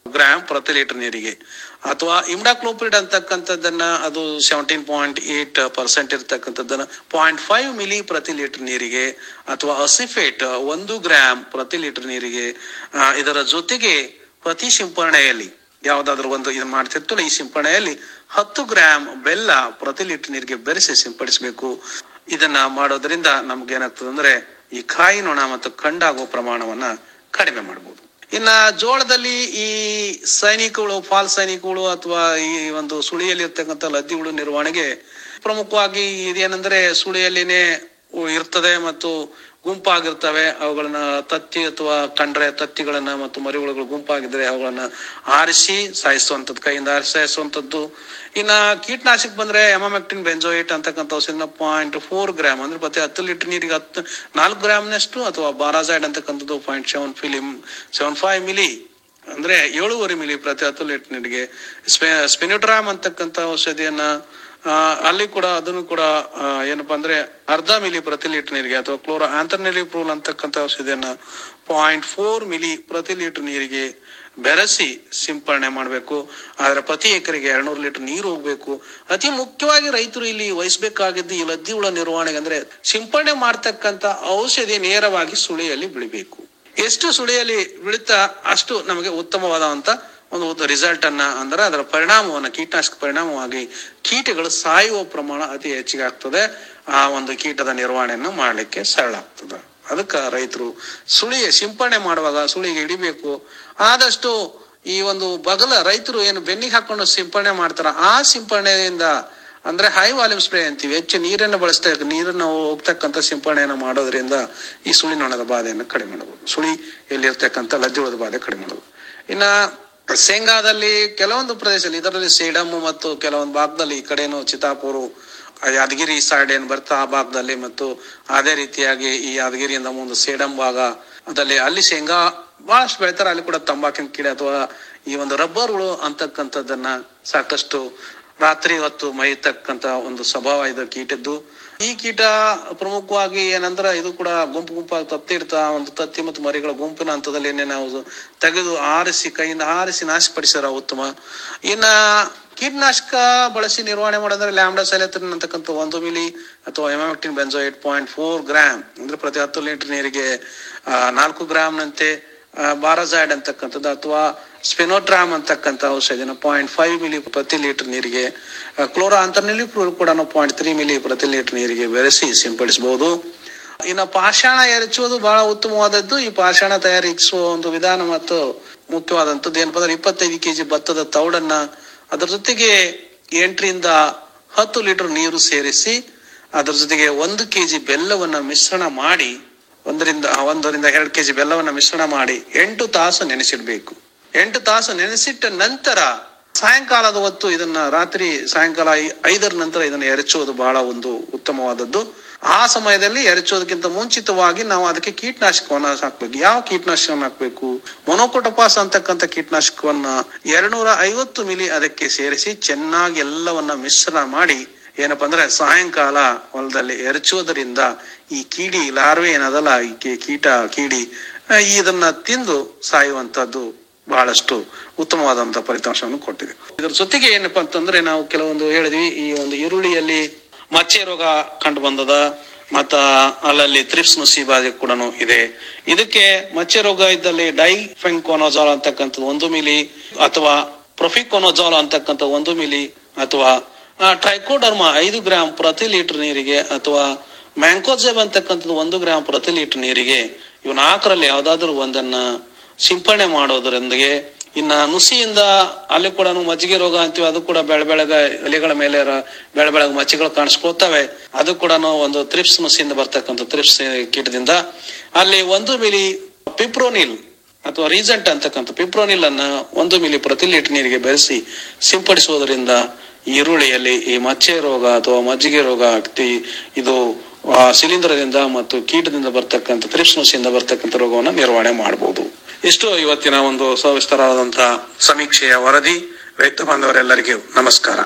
ಗ್ರಾಮ್ ಪ್ರತಿ ಲೀಟರ್ ನೀರಿಗೆ ಅಥವಾ ಇಮ್ಡಾಕ್ಲೋಪಿಡ್ ಅಂತಕ್ಕಂಥದ್ದನ್ನ ಅದು ಸೆವೆಂಟೀನ್ ಪಾಯಿಂಟ್ ಏಟ್ ಪರ್ಸೆಂಟ್ ಇರ್ತಕ್ಕಂಥದ್ದನ್ನ ಪಾಯಿಂಟ್ ಫೈವ್ ಮಿಲಿ ಪ್ರತಿ ಲೀಟರ್ ನೀರಿಗೆ ಅಥವಾ ಅಸಿಫೇಟ್ ಒಂದು ಗ್ರಾಮ್ ಪ್ರತಿ ಲೀಟರ್ ನೀರಿಗೆ ಆ, ಇದರ ಜೊತೆಗೆ ಪ್ರತಿ ಸಿಂಪರಣೆಯಲ್ಲಿ ಯಾವ್ದಾದ್ರು ಒಂದು ಇದನ್ನ ಮಾಡ್ತಿರ್ತಲ್ಲ ಈ ಸಿಂಪರಣೆಯಲ್ಲಿ ಹತ್ತು ಗ್ರಾಮ್ ಬೆಲ್ಲ ಪ್ರತಿ ಲೀಟರ್ ನೀರಿಗೆ ಬೆರೆಸಿ ಸಿಂಪಡಿಸಬೇಕು ಇದನ್ನ ಮಾಡೋದ್ರಿಂದ ನಮ್ಗೆ ಏನಾಗ್ತದೆ ಅಂದ್ರೆ ಈ ಕಾಯಿ ನೊಣ ಮತ್ತು ಕಂಡಾಗುವ ಪ್ರಮಾಣವನ್ನ ಕಡಿಮೆ ಮಾಡಬಹುದು ಇನ್ನ ಜೋಳದಲ್ಲಿ ಈ ಸೈನಿಕಗಳು ಫಾಲ್ ಸೈನಿಕಗಳು ಅಥವಾ ಈ ಒಂದು ಸುಳಿಯಲ್ಲಿ ಇರ್ತಕ್ಕಂಥ ಲದ್ದಿಗಳು ನಿರ್ವಹಣೆಗೆ ಪ್ರಮುಖವಾಗಿ ಇದೇನೆಂದ್ರೆ ಸುಳಿಯಲ್ಲಿನೇ ಇರ್ತದೆ ಮತ್ತು ಗುಂಪಾಗಿರ್ತವೆ ಅವುಗಳನ್ನ ತತ್ತಿ ಅಥವಾ ಕಂಡ್ರೆ ತತ್ತಿಗಳನ್ನ ಮತ್ತು ಮರಿಹುಳುಗಳು ಗುಂಪಾಗಿದ್ರೆ ಅವುಗಳನ್ನ ಆರಿಸಿ ಸಾಯಿಸುವಂತದ್ದು ಕೈಯಿಂದ ಆರಿಸಿ ಸಾಯಿಸುವಂತದ್ದು ಇನ್ನ ಕೀಟನಾಶಕ ಬಂದ್ರೆ ಎಮಾಮೆಕ್ಟಿನ್ ಬೆಂಜೋಯಿಟ್ ಅಂತಕ್ಕಂಥ ಔಷಧಿನ ಪಾಯಿಂಟ್ ಫೋರ್ ಗ್ರಾಮ್ ಅಂದ್ರೆ ಪ್ರತಿ ಹತ್ತು ಲೀಟರ್ ನೀರಿಗೆ ಹತ್ತು ನಾಲ್ಕು ಗ್ರಾಮ್ನಷ್ಟು ಅಥವಾ ಬಾರಾಸೈಡ್ ಅಂತಕ್ಕಂಥದ್ದು ಪಾಯಿಂಟ್ ಸೆವೆನ್ ಫಿಲಿಮ್ ಸೆವೆನ್ ಫೈವ್ ಮಿಲಿ ಅಂದ್ರೆ ಏಳೂವರೆ ಮಿಲಿ ಪ್ರತಿ ಹತ್ತು ಲೀಟರ್ ನೀರಿಗೆ ಸ್ಪೆ ಸ್ಪಿನಿಟ್ರಾಮ್ ಅಂತಕ್ಕಂಥ ಔಷಧಿಯನ್ನ ಆ, ಅಲ್ಲಿ ಕೂಡ ಅದನ್ನು ಕೂಡ ಆ, ಏನಪ್ಪಾ ಅಂದ್ರೆ ಅರ್ಧ ಮಿಲಿ ಪ್ರತಿ ಲೀಟರ್ ನೀರಿಗೆ ಅಥವಾ ಕ್ಲೋರೋ ಆಂಥರ್ನೆಲಿ ಪ್ರೂಲ್ ಅಂತಕ್ಕಂಥ ಔಷಧಿಯನ್ನ ಪಾಯಿಂಟ್ ಫೋರ್ ಮಿಲಿ ಪ್ರತಿ ಲೀಟರ್ ನೀರಿಗೆ ಬೆರೆಸಿ ಸಿಂಪರಣೆ ಮಾಡಬೇಕು ಆದ್ರೆ ಪ್ರತಿ ಎಕರೆಗೆ ಎರಡ್ನೂರು ಲೀಟರ್ ನೀರು ಹೋಗ್ಬೇಕು ಅತಿ ಮುಖ್ಯವಾಗಿ ರೈತರು ಇಲ್ಲಿ ವಹಿಸ್ಬೇಕಾಗಿದ್ದು ಈ ಲದ್ದಿ ಹುಳ ನಿರ್ವಹಣೆಗೆ ಅಂದ್ರೆ ಸಿಂಪರಣೆ ಮಾಡ್ತಕ್ಕಂಥ ಔಷಧಿ ನೇರವಾಗಿ ಸುಳಿಯಲ್ಲಿ ಬಿಳಬೇಕು ಎಷ್ಟು ಸುಳಿಯಲ್ಲಿ ಬೀಳುತ್ತಾ ಅಷ್ಟು ನಮಗೆ ಉತ್ತಮವಾದಂತ ಒಂದು ರಿಸಲ್ಟ್ ಅನ್ನ ಅಂದ್ರೆ ಅದರ ಪರಿಣಾಮವನ್ನ ಕೀಟನಾಶಕ ಪರಿಣಾಮವಾಗಿ ಕೀಟಗಳು ಸಾಯುವ ಪ್ರಮಾಣ ಅತಿ ಹೆಚ್ಚಿಗೆ ಆಗ್ತದೆ ಆ ಒಂದು ಕೀಟದ ನಿರ್ವಹಣೆಯನ್ನು ಮಾಡ್ಲಿಕ್ಕೆ ಸರಳ ಆಗ್ತದೆ ಅದಕ್ಕೆ ರೈತರು ಸುಳಿ ಸಿಂಪರಣೆ ಮಾಡುವಾಗ ಸುಳಿಗೆ ಹಿಡಿಬೇಕು ಆದಷ್ಟು ಈ ಒಂದು ಬಗಲ ರೈತರು ಏನು ಬೆನ್ನಿಗೆ ಹಾಕೊಂಡು ಸಿಂಪರಣೆ ಮಾಡ್ತಾರ ಆ ಸಿಂಪರಣೆಯಿಂದ ಅಂದ್ರೆ ಹೈ ವಾಲ್ಯೂಮ್ ಸ್ಪ್ರೇ ಅಂತೀವಿ ಹೆಚ್ಚು ನೀರನ್ನು ಬಳಸ್ತಾ ನೀರನ್ನು ಹೋಗ್ತಕ್ಕಂಥ ಸಿಂಪರಣೆಯನ್ನು ಮಾಡೋದ್ರಿಂದ ಈ ಸುಳಿ ನೊಣದ ಬಾಧೆಯನ್ನು ಕಡಿಮೆ ಮಾಡಬಹುದು ಸುಳಿ ಎಲ್ಲಿರ್ತಕ್ಕಂಥ ಲದ್ದಿ ಹುಳದ ಬಾಧೆ ಕಡಿಮೆ ಮಾಡಬಹುದು ಇನ್ನ ಶೇಂಗಾದಲ್ಲಿ ಕೆಲವೊಂದು ಪ್ರದೇಶದಲ್ಲಿ ಇದರಲ್ಲಿ ಸೇಡಮ್ ಮತ್ತು ಕೆಲವೊಂದು ಭಾಗದಲ್ಲಿ ಈ ಕಡೆನು ಚಿತಾಪುರು ಆ ಯಾದಗಿರಿ ಸೈಡ್ ಏನ್ ಬರ್ತಾ ಆ ಭಾಗದಲ್ಲಿ ಮತ್ತು ಅದೇ ರೀತಿಯಾಗಿ ಈ ಯಾದಗಿರಿಯಿಂದ ಮುಂದೆ ಸೇಡಂ ಭಾಗ ಅದಲ್ಲಿ ಅಲ್ಲಿ ಶೇಂಗಾ ಬಹಳಷ್ಟು ಬೆಳಿತಾರೆ ಅಲ್ಲಿ ಕೂಡ ತಂಬಾಕಿನ ಕಿಡೆ ಅಥವಾ ಈ ಒಂದು ರಬ್ಬರ್ಗಳು ಅಂತಕ್ಕಂಥದ್ದನ್ನ ಸಾಕಷ್ಟು ರಾತ್ರಿ ಹೊತ್ತು ಮೈತಕ್ಕಂತ ಒಂದು ಸ್ವಭಾವ ಇದು ಕೀಟದ್ದು ಈ ಕೀಟ ಪ್ರಮುಖವಾಗಿ ಏನಂದ್ರ ಇದು ಕೂಡ ಗುಂಪು ಗುಂಪಾಗಿ ತತ್ತಿ ಇರ್ತಾ ಒಂದು ತತ್ತಿ ಮತ್ತು ಮರಿಗಳ ಗುಂಪಿನ ಹಂತದಲ್ಲಿ ನಾವು ತೆಗೆದು ಆರಿಸಿ ಕೈಯಿಂದ ಆರಿಸಿ ನಾಶಪಡಿಸಿರ ಉತ್ತಮ ಇನ್ನ ಕೀಟನಾಶಕ ಬಳಸಿ ನಿರ್ವಹಣೆ ಮಾಡೋದ್ರೆ ಲ್ಯಾಂಬ್ಡಾ ಸೈಲೆತ್ರಿನ್ ಅಂತಕ್ಕಂಥ ಒಂದು ಮಿಲಿ ಅಥವಾ emamectin benzoate point four gram ಅಂದ್ರೆ ಪ್ರತಿ ಹತ್ತು ಲೀಟರ್ ನೀರಿಗೆ ಆ, ನಾಲ್ಕು ಗ್ರಾಮ್ನಂತೆ ಬಾರಜೈಡ್ ಅಂತಕ್ಕಂಥದ್ದು ಅಥವಾ ಸ್ಪೆನೋಟ್ರಾಮ್ ಅಂತಕ್ಕಂಥ ಔಷಧಿನ ಪಾಯಿಂಟ್ ಫೈವ್ ಮಿಲಿ ಪ್ರತಿ ಲೀಟರ್ ನೀರಿಗೆ ಕ್ಲೋರೋ ಅಂತರ್ನಲ್ಲಿ ಕೂಡ ಪಾಯಿಂಟ್ ತ್ರೀ ಮಿಲಿ ಪ್ರತಿ ಲೀಟರ್ ನೀರಿಗೆ ಬೆರೆಸಿ ಸಿಂಪಡಿಸಬಹುದು ಇನ್ನು ಪಾಷಾಣ ಎರಚುವುದು ಬಹಳ ಉತ್ತಮವಾದದ್ದು ಈ ಪಾಷಾಣ ತಯಾರಿಸುವ ಒಂದು ವಿಧಾನ ಮತ್ತು ಮುಖ್ಯವಾದಂಥದ್ದು ಏನಪ್ಪ ಅಂದ್ರೆ ಇಪ್ಪತ್ತೈದು ಕೆಜಿ ಭತ್ತದ ತೌಡನ್ನ ಅದರ ಜೊತೆಗೆ ಎಂಟರಿಂದ ಹತ್ತು ಲೀಟರ್ ನೀರು ಸೇರಿಸಿ ಅದರ ಜೊತೆಗೆ ಒಂದು ಕೆಜಿ ಬೆಲ್ಲವನ್ನ ಮಿಶ್ರಣ ಮಾಡಿ ಒಂದರಿಂದ ಒಂದರಿಂದ ಎರಡು ಕೆಜಿ ಬೆಲ್ಲವನ್ನ ಮಿಶ್ರಣ ಮಾಡಿ ಎಂಟು ತಾಸು ನೆನೆಸಿಡ್ಬೇಕು ಎಂಟು ತಾಸು ನೆನೆಸಿಟ್ಟ ನಂತರ ಸಾಯಂಕಾಲದ ಹೊತ್ತು ಇದನ್ನ ರಾತ್ರಿ ಸಾಯಂಕಾಲ ಐ- ಐದರ ನಂತರ ಇದನ್ನ ಎರಚುವುದು ಬಹಳ ಒಂದು ಉತ್ತಮವಾದದ್ದು ಆ ಸಮಯದಲ್ಲಿ ಎರಚೋದಕ್ಕಿಂತ ಮುಂಚಿತವಾಗಿ ನಾವು ಅದಕ್ಕೆ ಕೀಟನಾಶಕವನ್ನ ಹಾಕ್ಬೇಕು ಯಾವ ಕೀಟನಾಶಕವನ್ನ ಹಾಕ್ಬೇಕು ಮೊನೋಕೊಟಪಾಸ್ ಅಂತಕ್ಕಂಥ ಕೀಟನಾಶಕವನ್ನ ಎರಡ್ನೂರ ಐವತ್ತು ಮಿಲಿ ಅದಕ್ಕೆ ಸೇರಿಸಿ ಚೆನ್ನಾಗಿ ಎಲ್ಲವನ್ನ ಮಿಶ್ರಣ ಮಾಡಿ ಏನಪ್ಪಾ ಅಂದ್ರೆ ಸಾಯಂಕಾಲ ಹೊಲದಲ್ಲಿ ಎರಚುವುದರಿಂದ ಈ ಕೀಡಿ ಲಾರ್ವೆ ಏನದಲ್ಲ ಈ ಕೀ- ಕೀಟ ಕೀಡಿ ಆ, ಇದನ್ನ ತಿಂದು ಸಾಯುವಂತದ್ದು ಬಹಳಷ್ಟು ಉತ್ತಮವಾದಂತಹ ಫಲಿತಾಂಶವನ್ನು ಕೊಟ್ಟಿದೆ ಇದರ ಜೊತೆಗೆ ಏನಪ್ಪಾ ಅಂತಂದ್ರೆ ನಾವು ಕೆಲವೊಂದು ಹೇಳಿದ್ವಿ ಈ ಒಂದು ಈರುಳ್ಳಿಯಲ್ಲಿ ಮಚ್ಚೆ ರೋಗ ಕಂಡು ಬಂದದ ಮತ್ತ ಅಲ್ಲಲ್ಲಿ ತ್ರಿಪ್ಸ್ ನುಸಿ ಬಾಧೆ ಕೂಡ ಇದೆ ಇದಕ್ಕೆ ಮಚ್ಚೆ ರೋಗ ಇದ್ದಲ್ಲಿ ಡೈಫೆಂಕೋನೋಜಾಲ್ ಅಂತಕ್ಕಂಥದ್ದು ಒಂದು ಮಿಲಿ ಅಥವಾ ಪ್ರೊಫಿಕೋನೋಜಾಲ್ ಅಂತಕ್ಕಂಥ ಒಂದು ಮಿಲಿ ಅಥವಾ ಟ್ರೈಕೋಡರ್ಮ ಐದು ಗ್ರಾಂ ಪ್ರತಿ ಲೀಟರ್ ನೀರಿಗೆ ಅಥವಾ ಮ್ಯಾಂಕೋಜೆಬ್ ಅಂತಕ್ಕಂಥದ್ದು ಒಂದು ಗ್ರಾಂ ಪ್ರತಿ ಲೀಟರ್ ನೀರಿಗೆ ಇವು ನಾಲ್ಕರಲ್ಲಿ ಯಾವ್ದಾದ್ರು ಒಂದನ್ನ ಸಿಂಪರಣೆ ಮಾಡೋದ್ರೊಂದಿಗೆ ಇನ್ನ ನುಸಿಯಿಂದ ಅಲ್ಲಿ ಕೂಡ ಮಜ್ಜಿಗೆ ರೋಗ ಅಂತೀವಿ ಅದು ಕೂಡ ಬೆಳೆ ಬೆಳಗ ಎಲೆಗಳ ಮೇಲೆ ರ- ಬೆಳೆ ಬೆಳಗ ಮಚ್ಚೆಗಳು ಕಾಣಿಸ್ಕೊಳ್ತವೆ ಅದು ಕೂಡ ಒಂದು ತ್ರಿಪ್ಸ್ ನುಸಿಯಿಂದ ಬರ್ತಕ್ಕಂಥ ತ್ರಿಪ್ಸ್ ಕೀಟದಿಂದ ಅಲ್ಲಿ ಒಂದು ಮಿಲಿ ಪಿಪ್ರೋನಿಲ್ ಅಥವಾ ರೀಸೆಂಟ್ ಅಂತಕ್ಕಂಥ ಪಿಪ್ರೋನಿಲ್ ಅನ್ನ ಒಂದು ಮಿಲಿ ಪ್ರತಿ ಲೀಟರ್ ನೀರಿಗೆ ಬೆರೆಸಿ ಸಿಂಪಡಿಸುವುದರಿಂದ ಈರುಳ್ಳಿಯಲ್ಲಿ ಈ ಮಚ್ಚೆ ರೋಗ ಅಥವಾ ಮಜ್ಜಿಗೆ ರೋಗ ಆಗ್ತಿ ಇದು ಆ, ಶಿಲೀಂಧ್ರದಿಂದ ಮತ್ತು ಕೀಟದಿಂದ ಬರ್ತಕ್ಕಂಥ ತ್ರಿಪ್ಸ್ ನುಸಿಯಿಂದ ಬರ್ತಕ್ಕಂಥ ರೋಗವನ್ನು ನಿರ್ವಹಣೆ ಮಾಡಬಹುದು ಇಷ್ಟು ಇವತ್ತಿನ ಒಂದು ಸವಿಸ್ತರವಾದಂತಹ ಸಮೀಕ್ಷೆಯ ವರದಿ ರೈತ ಬಾಂಧವರೆಲ್ಲರಿಗೂ ನಮಸ್ಕಾರ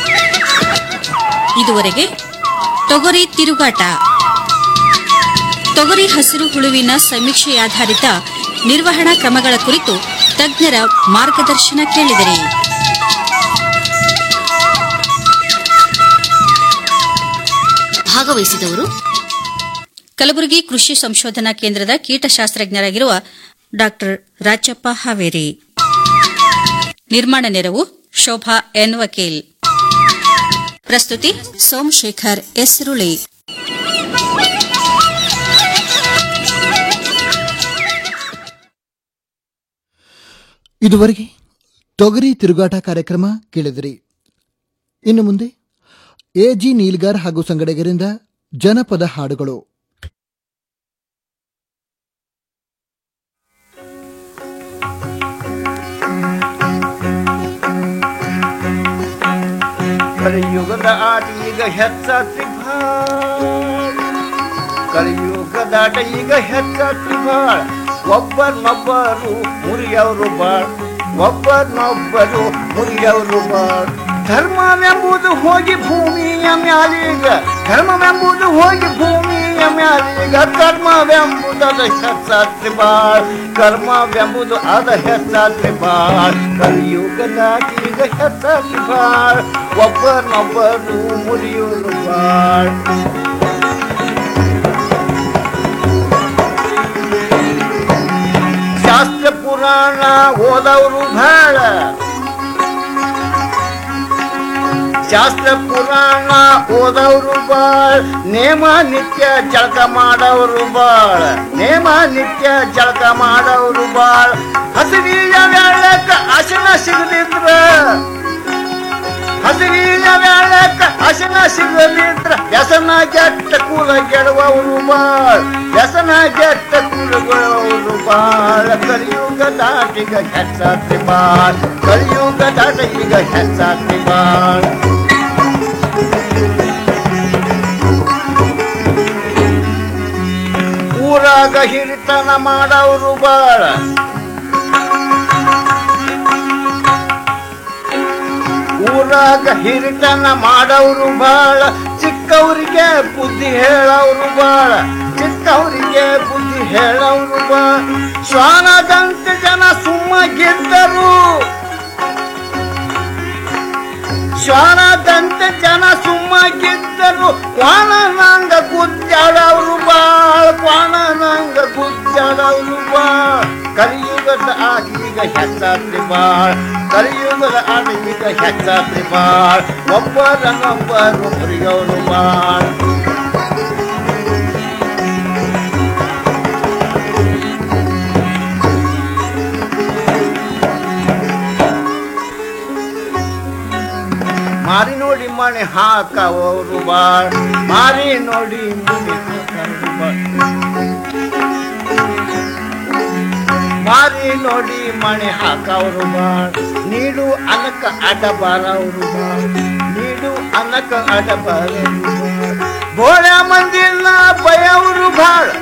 ಇದುವರೆಗೆ ತೊಗರಿ ತಿರುಗಾಟ ತೊಗರಿ ಹಸಿರು ಹುಳುವಿನ ಸಮೀಕ್ಷೆಯಾಧಾರಿತ ನಿರ್ವಹಣಾ ಕ್ರಮಗಳ ಕುರಿತು ತಜ್ಞರ ಮಾರ್ಗದರ್ಶನ ಕೇಳಿದಿರಿ ಭಾಗವಹಿಸಿದವರು ಕಲಬುರಗಿ ಕೃಷಿ ಸಂಶೋಧನಾ ಕೇಂದ್ರದ ಕೀಟಶಾಸ್ತ್ರಜ್ಞರಾಗಿರುವ ಡಾಕ್ಟರ್ ರಾಜಪ್ಪ ಹಾವೇರಿ ನಿರ್ಮಾಣ ನೆರವು ಶೋಭಾ ಎನ್ ವಕೀಲ್ ಪ್ರಸ್ತುತಿ ಸೋಮಶೇಖರ್ ಎಸ್ರುಳಿ ಇದುವರೆಗೆ ತೊಗರಿ ತಿರುಗಾಟ ಕಾರ್ಯಕ್ರಮ ಕೇಳಿದಿರಿ ಇನ್ನು ಮುಂದೆ ಎಜಿ ನೀಲ್ಗಾರ್ ಹಾಗೂ ಸಂಗಡಿಗರಿಂದ ಜನಪದ ಹಾಡುಗಳು ಕಲಿಯುಗದ ಆಟ ಈಗ ಹೆಚ್ಚಾತಿ ಭಾಳ ಕಲಿಯುಗದ ಆಟ ಈಗ ಹೆಚ್ಚಾತಿ ಭಾಳ ಒಬ್ಬರನ್ನೊಬ್ಬರು ಮುರಿಯವರು ಬಾಳ್ ಒಬ್ಬರನ್ನೊಬ್ಬರು ಮುರಿಯವರು ಬಾಳ್ ಧರ್ಮವೆಂಬುದು ಹೋಗಿ ಭೂಮಿಯ ಮ್ಯಾಲೀಗ ಧರ್ಮವೆಂಬುದು ಹೋಗಿ ಭೂಮಿಯ ಮ್ಯಾಲೀಗ ಕರ್ಮವೆಂಬುದದ ಹೆಚ್ಚಾತ್ರಿ ಬಾಳ್ ಕರ್ಮವೆಂಬುದು ಅದ ಹೆಚ್ಚಾತ್ರಿ ಬಾಳ್ ಕಲಿಯುಗದ ಈಗ ಹೆಚ್ಚಾತ್ರಿ ಬಾಳ್ ಒಬ್ಬರನ್ನೊಬ್ಬರು ಮುರಿಯೋರು ಬಾಳ್ ಶಾಸ್ತ್ರ ಪುರಾಣ ಓದವರು ಭಾಳ ಶಾಸ್ತ್ರ ಪುರಾಣ ಓದವರು ಬಾಳ್ ನೇಮ ನಿತ್ಯ ಜಳಕ ಮಾಡವರು ಬಾಳ್ ನೇಮ ನಿತ್ಯ ಜಳಕ ಮಾಡವರು ಬಾಳ್ ಹಸಿರಿಯ ವೇಳಕ್ಕ ಅಶನ ಸಿಗದಿದ್ರ ಹಸಿರಿಯ ವೇಳಕ್ಕ ಅಶನ ಸಿಗದಿದ್ರ ವ್ಯಸನ ಕೆಟ್ಟ ಕುಲ ಗೆಡುವವರು ಬಾಳ್ ವ್ಯಸನ ಕೆಟ್ಟ ಕುಲಗಳು ಬಾಳ ಕಲಿಯುಗ ದಾಟಿಗ ಹೆಚ್ಚಾತ್ರಿ ಬಾಳ್ ಕಲಿಯುಗ ದಾಟ ಈಗ ಹೆಚ್ಚಾತ್ರಿ ಬಾಳ್ ಊರಾಗ ಹಿರಿತನ ಮಾಡವರು ಬಾಳ ಊರಾಗ ಹಿರಿತನ ಮಾಡವರು ಬಾಳ ಚಿಕ್ಕವರಿಗೆ ಬುದ್ಧಿ ಹೇಳವರು ಬಾಳ ಚಿಕ್ಕವರಿಗೆ ಬುದ್ಧಿ ಹೇಳವರು ಬಾಳ ಶ್ವಾನದಂತೆ ಜನ ಸುಮ್ಮ ಗೆದ್ದರು ಶ್ವಾನದಂತೆ ಜನ ಸುಮ್ಮ ಗೆದ್ದರು ಕ್ವಾಣನಂಗ ಗುದ್ದಾಡವರು ಬಾಳ ಕ್ವಾಣನಂಗ ಗುದ್ದಾಡವರು ಬಾಳ ಕಲಿಯುಗದ ಆಗೀಗ ಹೆಚ್ಚಾತ್ರಿ ಬಾಳ್ ಕಲಿಯುಗದ ಆಗೀಗ ಹೆಚ್ಚಾತ್ರಿ ಬಾಳ್ ಒಬ್ಬರನ್ನೊಬ್ಬರು ಮುರಿಯೋರು ಬಾಳ್ ಮಾರಿ ನೋಡಿ ಮಣೆ ಹಾಕವರು ಬಾಳ್ ಮಾರಿ ನೋಡಿ ಮಣೆ ಹಾಕವರು ಬಾಳ್ ಮಾರಿ ನೋಡಿ ಮಣೆ ಹಾಕವರು ಬಾಳ್ ನೀಡು ಅನಕ ಅಡ ಬಾರವರು ಬಾಳ್ ನೀಡು ಅನಕ ಅಡ ಬಾರವರು ಬಾಳ್ ಬೋಳ ಮಂದಿನ ಬಯವರು ಬಾಳ್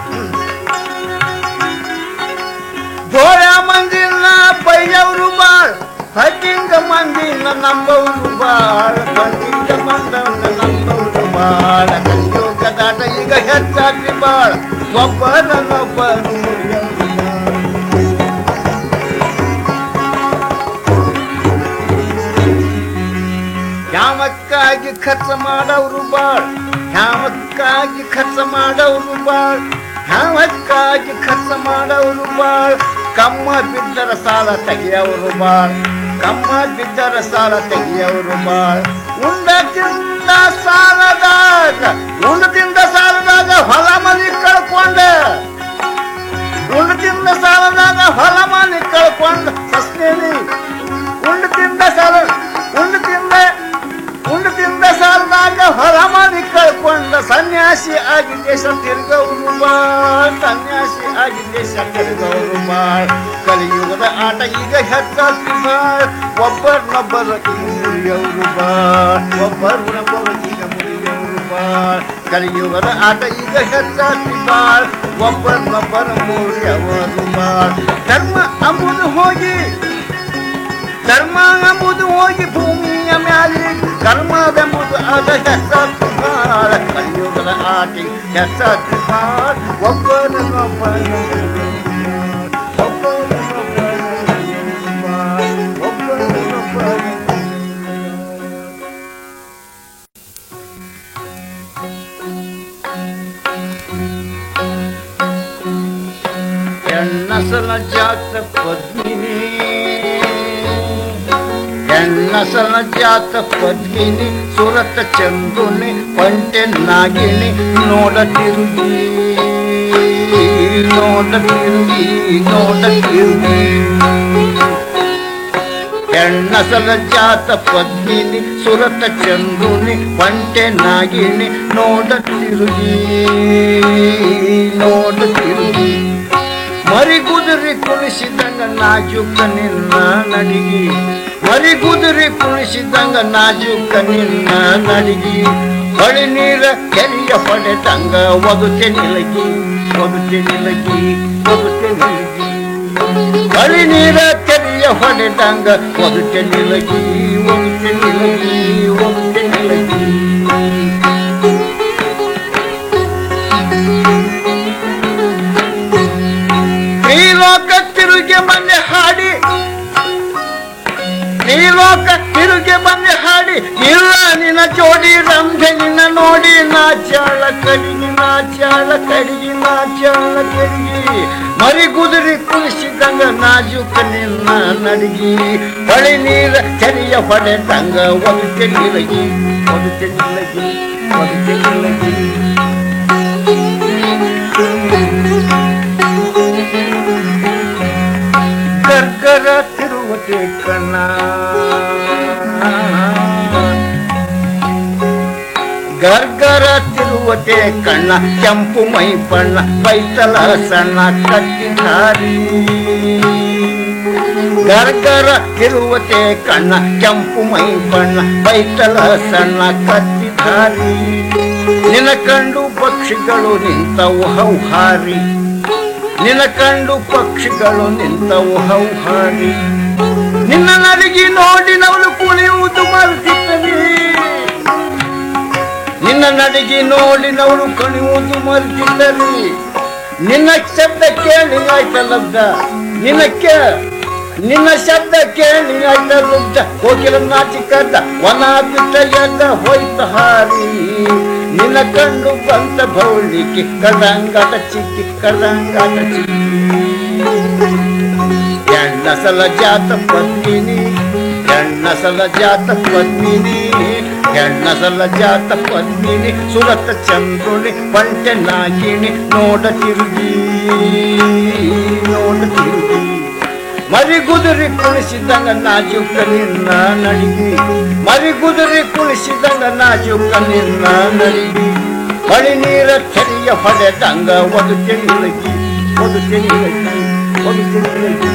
ಬೋಳ ಮಂದಿನ ಬೈಯವರು ಬಾಳ್ ಹಟ್ಟಿಂಗ ಮಂದಿನ ನಂಬವರು ಬಾಳ್ ಹಟ್ಟಿಂಗ ಮಂದನ ನಂಬವರು ಬಾಳ್ ಕಲಿಯೋಗ ದಾಟ ಈಗ ಹೆಚ್ಚಾಗ್ಲಿ ಬಾಳ್ ಒಬ್ಬರನ್ನೊಬ್ಬರು ಮುರಿಯವರು ಯಾಮಕ್ಕಾಗಿ ಖರ್ಚ ಮಾಡವರು ಬಾಳ್ ಯಾಮಕ್ಕಾಗಿ ಖರ್ಚ ಮಾಡವರು ಬಾಳ್ ಯಾಮಕ್ಕಾಗಿ ಖರ್ಚ ಮಾಡವರು ಬಾಳ್ ಕಮ್ಮ ಬಿದ್ದರ ಸಾಲ ತೆಗೆಯವರು ಬಾಳ್ ಕಮ್ಮ ಬಿದ್ದರ ಸಾಲ ತೆಗೆಯವರು ಬಾಳ್ ಉಂಡ ತಿಂದ ಸಾಲದಾಗ ಉಂಡ ತಿಂದ ಸಾಲದಾಗ ಹೊಲ ಮನಿ ಕಳ್ಕೊಂಡ ಉಂಡ ತಿಂದ ಸಾಲದಾಗ ಹೊಲ ಮನಿ ಕಳ್ಕೊಂಡ ಸಸ್ನೇನಿ ಉಂಡ ತಿಂದ ಸಾಲ ಉಂಡ ತಿಂದ ಉಂಡ ತಿಂದ ಸಾಲದಾಗ ಹೊಲ ಮನಿ ಕಳ್ಕೊಂಡ ಸನ್ಯಾಸಿ ಆಗಿ ದೇಶ ತಿರುಗವರು ಬಾಳ್ ಸನ್ಯಾಸಿ ಆಗಿ ದೇಶ ತಿರುಗವರು ಬಾಳ್ ಕಲಿಯುಗದ ಆಟ ಈಗ ಹೆಚ್ಚಾಗ್ತಿ ಬಾಳ್ ಒಬ್ಬರನ್ನೊಬ್ಬರು ಮುರಿಯವರು ಬಾಳ್ ಒಬ್ಬರನ್ನೊಬ್ಬರು ಈಗ ಮುರಿಯವರು ಬಾಳ್ ಕಲಿಯುಗದ ಆಟ ಈಗ ಹೆಚ್ಚಾಗ್ತಿ ಬಾಳ್ ಒಬ್ಬರನ್ನೊಬ್ಬರು ಮುರಿಯವರು ಬಾಳ್ ಧರ್ಮ ಅಂಬುದು ಹೋಗಿ ಧರ್ಮ ಎಂಬುದು ಹೋಗಿ ಭೂಮಿಯ ಮ್ಯಾಲೆ ಕರ್ಮವೆಂಬುದು ಅದ ಹೆಸರು ಬಾಳ ಕಲಿಯುಗದ ಆಟ ಸ್ಟಾರ್ಟಿಂಗ್ ಎಸ್ ಒಬ್ಬರನ್ನೊಬ್ಬ ಹೆಣ್ಣಸಲ ಜಾತ ಪದ್ಮಿನಿ ಹೆಣ್ಣಸಲ ಜಾತ ಪದ್ಮಿನಿ ಸುರತ ಚಂದುನಿ ಪಂಟೆ ನಾಗಿಣಿ ನೋಡ ತಿರುಗಿ ನೋಡ ತಿರುಗಿ ನೋಡ ತಿರುಗಿ ಹೆಣ್ಣಸಲ ಜಾತ ಪದ್ಮಿನಿ ಸುರತ ಚಂದುನಿ ಪಂಟೆ ನಾಗಿಣಿ ನೋಡ ತಿರುಗಿ ನೋಡ ತಿರುಗಿ ಮರಿಗುದುರಿ ಕುಣಿಸಿದಂಗ ನಾಜುಕ ನಿನ್ನ ನಡಿಗಿ ಮರಿಗುದುರಿ ಕುಣಿಸಿದಂಗ ನಾಜುಕ ನಿನ್ನ ನಡಿಗಿ ಹೊಳಿ ನೀರ ಕೆರಿಯ ಪಡೆದಂಗ ಒದುತೆ ನಿಲಗಿ ಒದುತೆ ನಿಲಗಿ ಒದುತೆ ನಿಲಗಿ ಹೊಳಿ ನೀರ ಕೆರಿಯ ಹೊಡೆದಂಗ ಒದುತೆ ನಿಲಗಿ ಒದುತೆ ನಿಲಗಿ ಒದುತೆ ನಿಲಗಿ ನೀಲೋಕ ತಿರುಗಿ ಬಂದೆ ಹಾಡಿ ನೀಲೋಕ ತಿರುಗಿ ಬಂದೆ ಹಾಡಿ ಇಲ್ಲ ನಿನ್ನ ಜೋಡಿ ರಂಭೆ ನಿನ್ನ ನೋಡಿ ನಾಚಾಳ ಕಡಿಗಿ ನಾಚಾಳ ಕಡಿಗಿ ನಾಚಾಳ ಕಡಿಗಿ ಮರಿ ಗುದುರಿ ಕುಣಿಸಿದಂಗ ನಾಜುಕ ನಿನ್ನ ನಡಿಗಿ ಹೊಳಿ ನೀರ ಚರಿಯ ಹೊಡೆದಂಗ ಒದಕೆ ನಿಲಗಿ ಒದಕೆ ನಿಲಗಿ ಒದಕೆ ನಿಲಗಿ ಗರ್ಗರ ತಿರುವತೆ ಕಣ್ಣ ಗರ್ಗರ ತಿರುವತೆ ಕಣ್ಣ ಕೆಂಪು ಮೈ ಬಣ್ಣ ಬೈತಲ ಸಣ್ಣ ಕಟ್ಟಿಧಾರಿ ಗರ್ಗರ ತಿರುವತೆ ಕಣ್ಣ ಕೆಂಪು ಮೈ ಬಣ್ಣ ಬೈತಲ ಸಣ್ಣ ಕಟ್ಟಿಧಾರಿ ನಿನ್ನ ಕಂಡು ಪಕ್ಷಿಗಳು ನಿಂತವು ಹೌಹಾರಿ ನಿನ್ನ ಕಂಡು ಪಕ್ಷಿಗಳು ನಿಂತವು ಹೌಹಾರಿ ನಿನ್ನ ನಡಿಗೆ ನೋಡಿ ನವಳು ಕುಣಿಯುವುದು ಮರೆತಿದ್ದವಿ ನಿನ್ನ ನಡಿಗೆ ನೋಡಿ ನವಳು ಕುಣಿಯುವುದು ಮರೆತಿದ್ದವಿ ನಿನ್ನ ಶಬ್ದ ಕೇಳಿ ಆಯ್ತ ಲಬ್ಧ ನಿನ್ನ ಕೇ ನಿನ್ನ ಶಬ್ದ ಕೇಳಿ ಆಯ್ತ ಲಬ್ಧ ಕೋಕಿಲ ನಾಚಿಕದ ವನ ಬಿಟ್ಟ ಎದ್ದ ಹೋಯ್ತ ಹಾರಿ ನಿನ್ನ ಕಂಡು ಬಂತ ಭೌಳಿಕೆ ಕದಂಗಾಟ ಚಿಕ್ಕಿ ಕದಂಗಾಟ ಚಿಕ್ಕಿ ಹೆಣ್ಣಸಲ ಜಾತ ಪತ್ನಿನಿ ಹೆಣ್ಣಸಲ ಜಾತ ಪತ್ನಿನಿ ಹೆಣ್ಣಸಲ ಜಾತ ಪತ್ನಿನಿ ಸುರತ ಚಂದ್ರುನಿ ಪಂಟೆ ನಾಗಿಣಿ ನೋಡ ತಿರುಗಿ ನೋಡ ತಿರುಗಿ ಮರಿ ಗುದುರಿ ಕುಣಿಸಿದಂಗ ನಾಜುಕ ನಿನ್ನ ನಡಿಗಿ ಮರಿ ಗುದುರಿ ಕುಣಿಸಿದಂಗ ನಾಜುಕ ನಿನ್ನ ನಡಿಗಿ ಮಳಿ ನೀರ ಚರಿಯ ಹೊಡೆದಂಗ ಒದುಕೆ ನಿಲಗಿ ಒದುಕೆ ನಿಲಗಿ ಒದುಕೆ ನಿಲಗಿ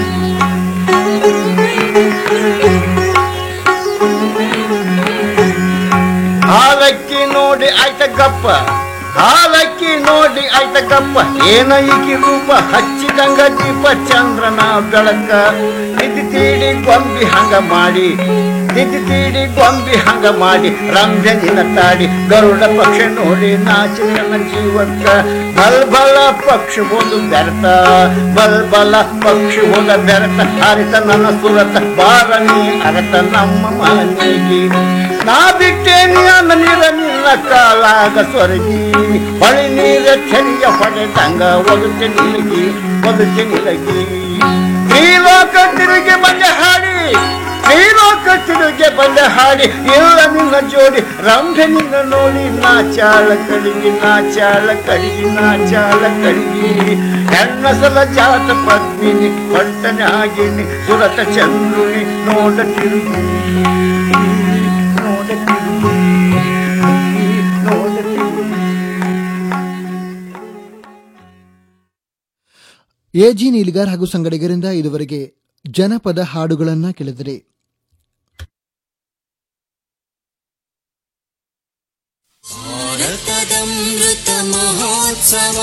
ಹಾಲಕ್ಕಿ ನೋಡಿ ಆಯ್ತ ಗಪ್ಪ ಹಾಲಕ್ಕಿ ನೋಡಿ ಆಯ್ತ ಗಪ್ಪ ಏನ ಈಕಿ ರೂಪ ಹಚ್ಚಿದಂಗ ದೀಪ ಚಂದ್ರನ ಬೆಳಕ ನಿಧಿ ತೀಡಿ ಗೊಂಬಿ ಹಂಗ ಮಾಡಿ ನಿಧಿ ತೀಡಿ ಗೊಂಬಿ ಹಂಗ ಮಾಡಿ ರಂಭೆ ನಿನ್ನ ತಾಡಿ ಗರುಡ ಪಕ್ಷಿ ನೋಡಿ ನಾಚಿ ನನ್ನ ಜೀವಕ್ಕ ಬಲ್ ಬಲ ಪಕ್ಷಿ ಒಂದು ಬೆರತ ಬಲ್ ಬಲ ಪಕ್ಷಿ ಹೋದ ಬೆರತ ಹರಿತ ನನ್ನ ಸುರತ ಬಾರನಿ ಅರತ ನಮ್ಮ ಮನೆಗೆ ನಾ ಬಿಟ್ಟೇನಿ ಅನ್ನ ನೀರ ನಿನ್ನ ಕಾಲಾಗ ಸ್ವರ್ಗಿ ಹೊಳಿ ನೀರ ಚರಿಯ ಹೊಡೆದಂಗ ಒದಕೆ ನಿಲಗಿ ಒದಕೆ ನಿಲಗಿ ಶ್ರೀಲೋಕ ತಿರುಗಿ ಬಂದ ಹಾಡಿ ಶ್ರೀಲೋಕ ತಿರುಗಿ ಬಂದ ಹಾಡಿ ಇಲ್ಲ ನಿನ್ನ ಜೋಡಿ ರಂಭೆ ನಿನ್ನ ನೋಡಿ ನಾಚಾಳ ಕಡಿಗಿ ನಾಚಾಳ ಕಡಿಗಿ ನಾಚಾಳ ಕಡಿಗಿ ಹೆಣ್ಣಸಲ ಜಾತ ಪದ್ಮಿನಿ ಪಟ್ಟನೆ ಆಗಿನಿ ಸುರತ ಚಂದ್ರುನಿ ನೋಡ ತಿರುಗಿ ನೋಡ ತಿರುಗಿ ನೋಡ ತಿರುಗಿ ಎಜಿ ನೀಲಿಗಾರ್ ಹಾಗೂ ಸಂಗಡಿಗರಿಂದ ಇದುವರೆಗೆ ಜನಪದ ಹಾಡುಗಳನ್ನ ಕೇಳಿದಿರಿ ಭಾರತದಮೃತ ಮಹೋತ್ಸವ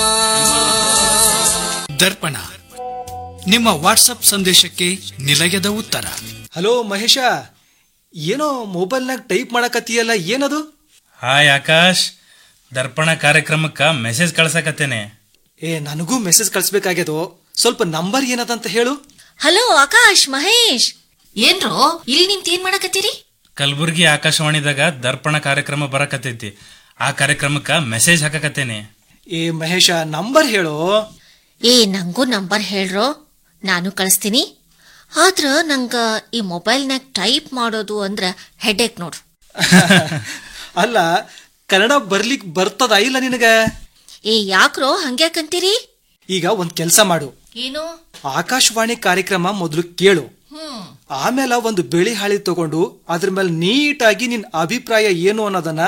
ದರ್ಪಣ ನಿಮ್ಮ ವಾಟ್ಸಪ್ ಸಂದೇಶಕ್ಕೆ ನಿಲಯದ ಉತ್ತರ ಹಲೋ ಮಹೇಶ ಏನೋ ಮೊಬೈಲ್ನಾಗ ಟೈಪ್ ಮಾಡಕತ್ತೀಯಲ್ಲ ಏನದು ಹಾಯ್ ಆಕಾಶ್ ದರ್ಪಣ ಕಾರ್ಯಕ್ರಮಕ್ಕ ಮೆಸೇಜ್ ಕಳ್ಸಕತ್ತೇನೆ ಏ ನನಗೂ ಮೆಸೇಜ್ ಕಳ್ಸ್ಬೇಕಾಗ್ಯದು ಸ್ವಲ್ಪ ನಂಬರ್ ಏನದಂತ ಹೇಳು ಹಲೋ ಆಕಾಶ್ ಮಹೇಶ್ ಏನ್ರೋ ಇಲ್ಲಿ ನಿಂತ ಏನ್ ಮಾಡಕತ್ತೀರಿ ಕಲಬುರ್ಗಿ ಆಕಾಶವಾಣಿದಾಗ ದರ್ಪಣ ಕಾರ್ಯಕ್ರಮ ಬರಕತ್ತೈತಿ ಆ ಕಾರ್ಯಕ್ರಮಕ್ಕ ಮೆಸೇಜ್ ಹಾಕಕತ್ತೇನೆ ಏ ಮಹೇಶ ನಂಬರ್ ಹೇಳು ಏ ನಂಗೂ ನಂಬರ್ ಹೇಳ್ರೋ ನಾನು ಕಳಿಸ್ತೀನಿ ಆದ್ರ ನಂಗ ಈ ಮೊಬೈಲ್ನಾಗ ಟೈಪ್ ಮಾಡೋದು ಅಂದ್ರ ಹೆಡೇಕ್ ನೋಡು ಅಲ್ಲ ಕನ್ನಡ ಬರ್ಲಿಕ್ ಬರ್ತದ ಇಲ್ಲ ನಿನಗ ಏ ಯಾಕ್ರೋ ಹಂಗ್ಯಾಕಂತೀರಿ ಈಗ ಒಂದ್ ಕೆಲ್ಸ ಮಾಡು ಏನು ಆಕಾಶವಾಣಿ ಕಾರ್ಯಕ್ರಮ ಮೊದಲು ಕೇಳು ಹ್ಮ್ ಆಮೇಲೆ ಒಂದು ಬಿಳಿ ಹಾಳಿ ತಗೊಂಡು ಅದ್ರ ಮೇಲೆ ನೀಟಾಗಿ ನಿನ್ ಅಭಿಪ್ರಾಯ ಏನು ಅನ್ನೋದನ್ನ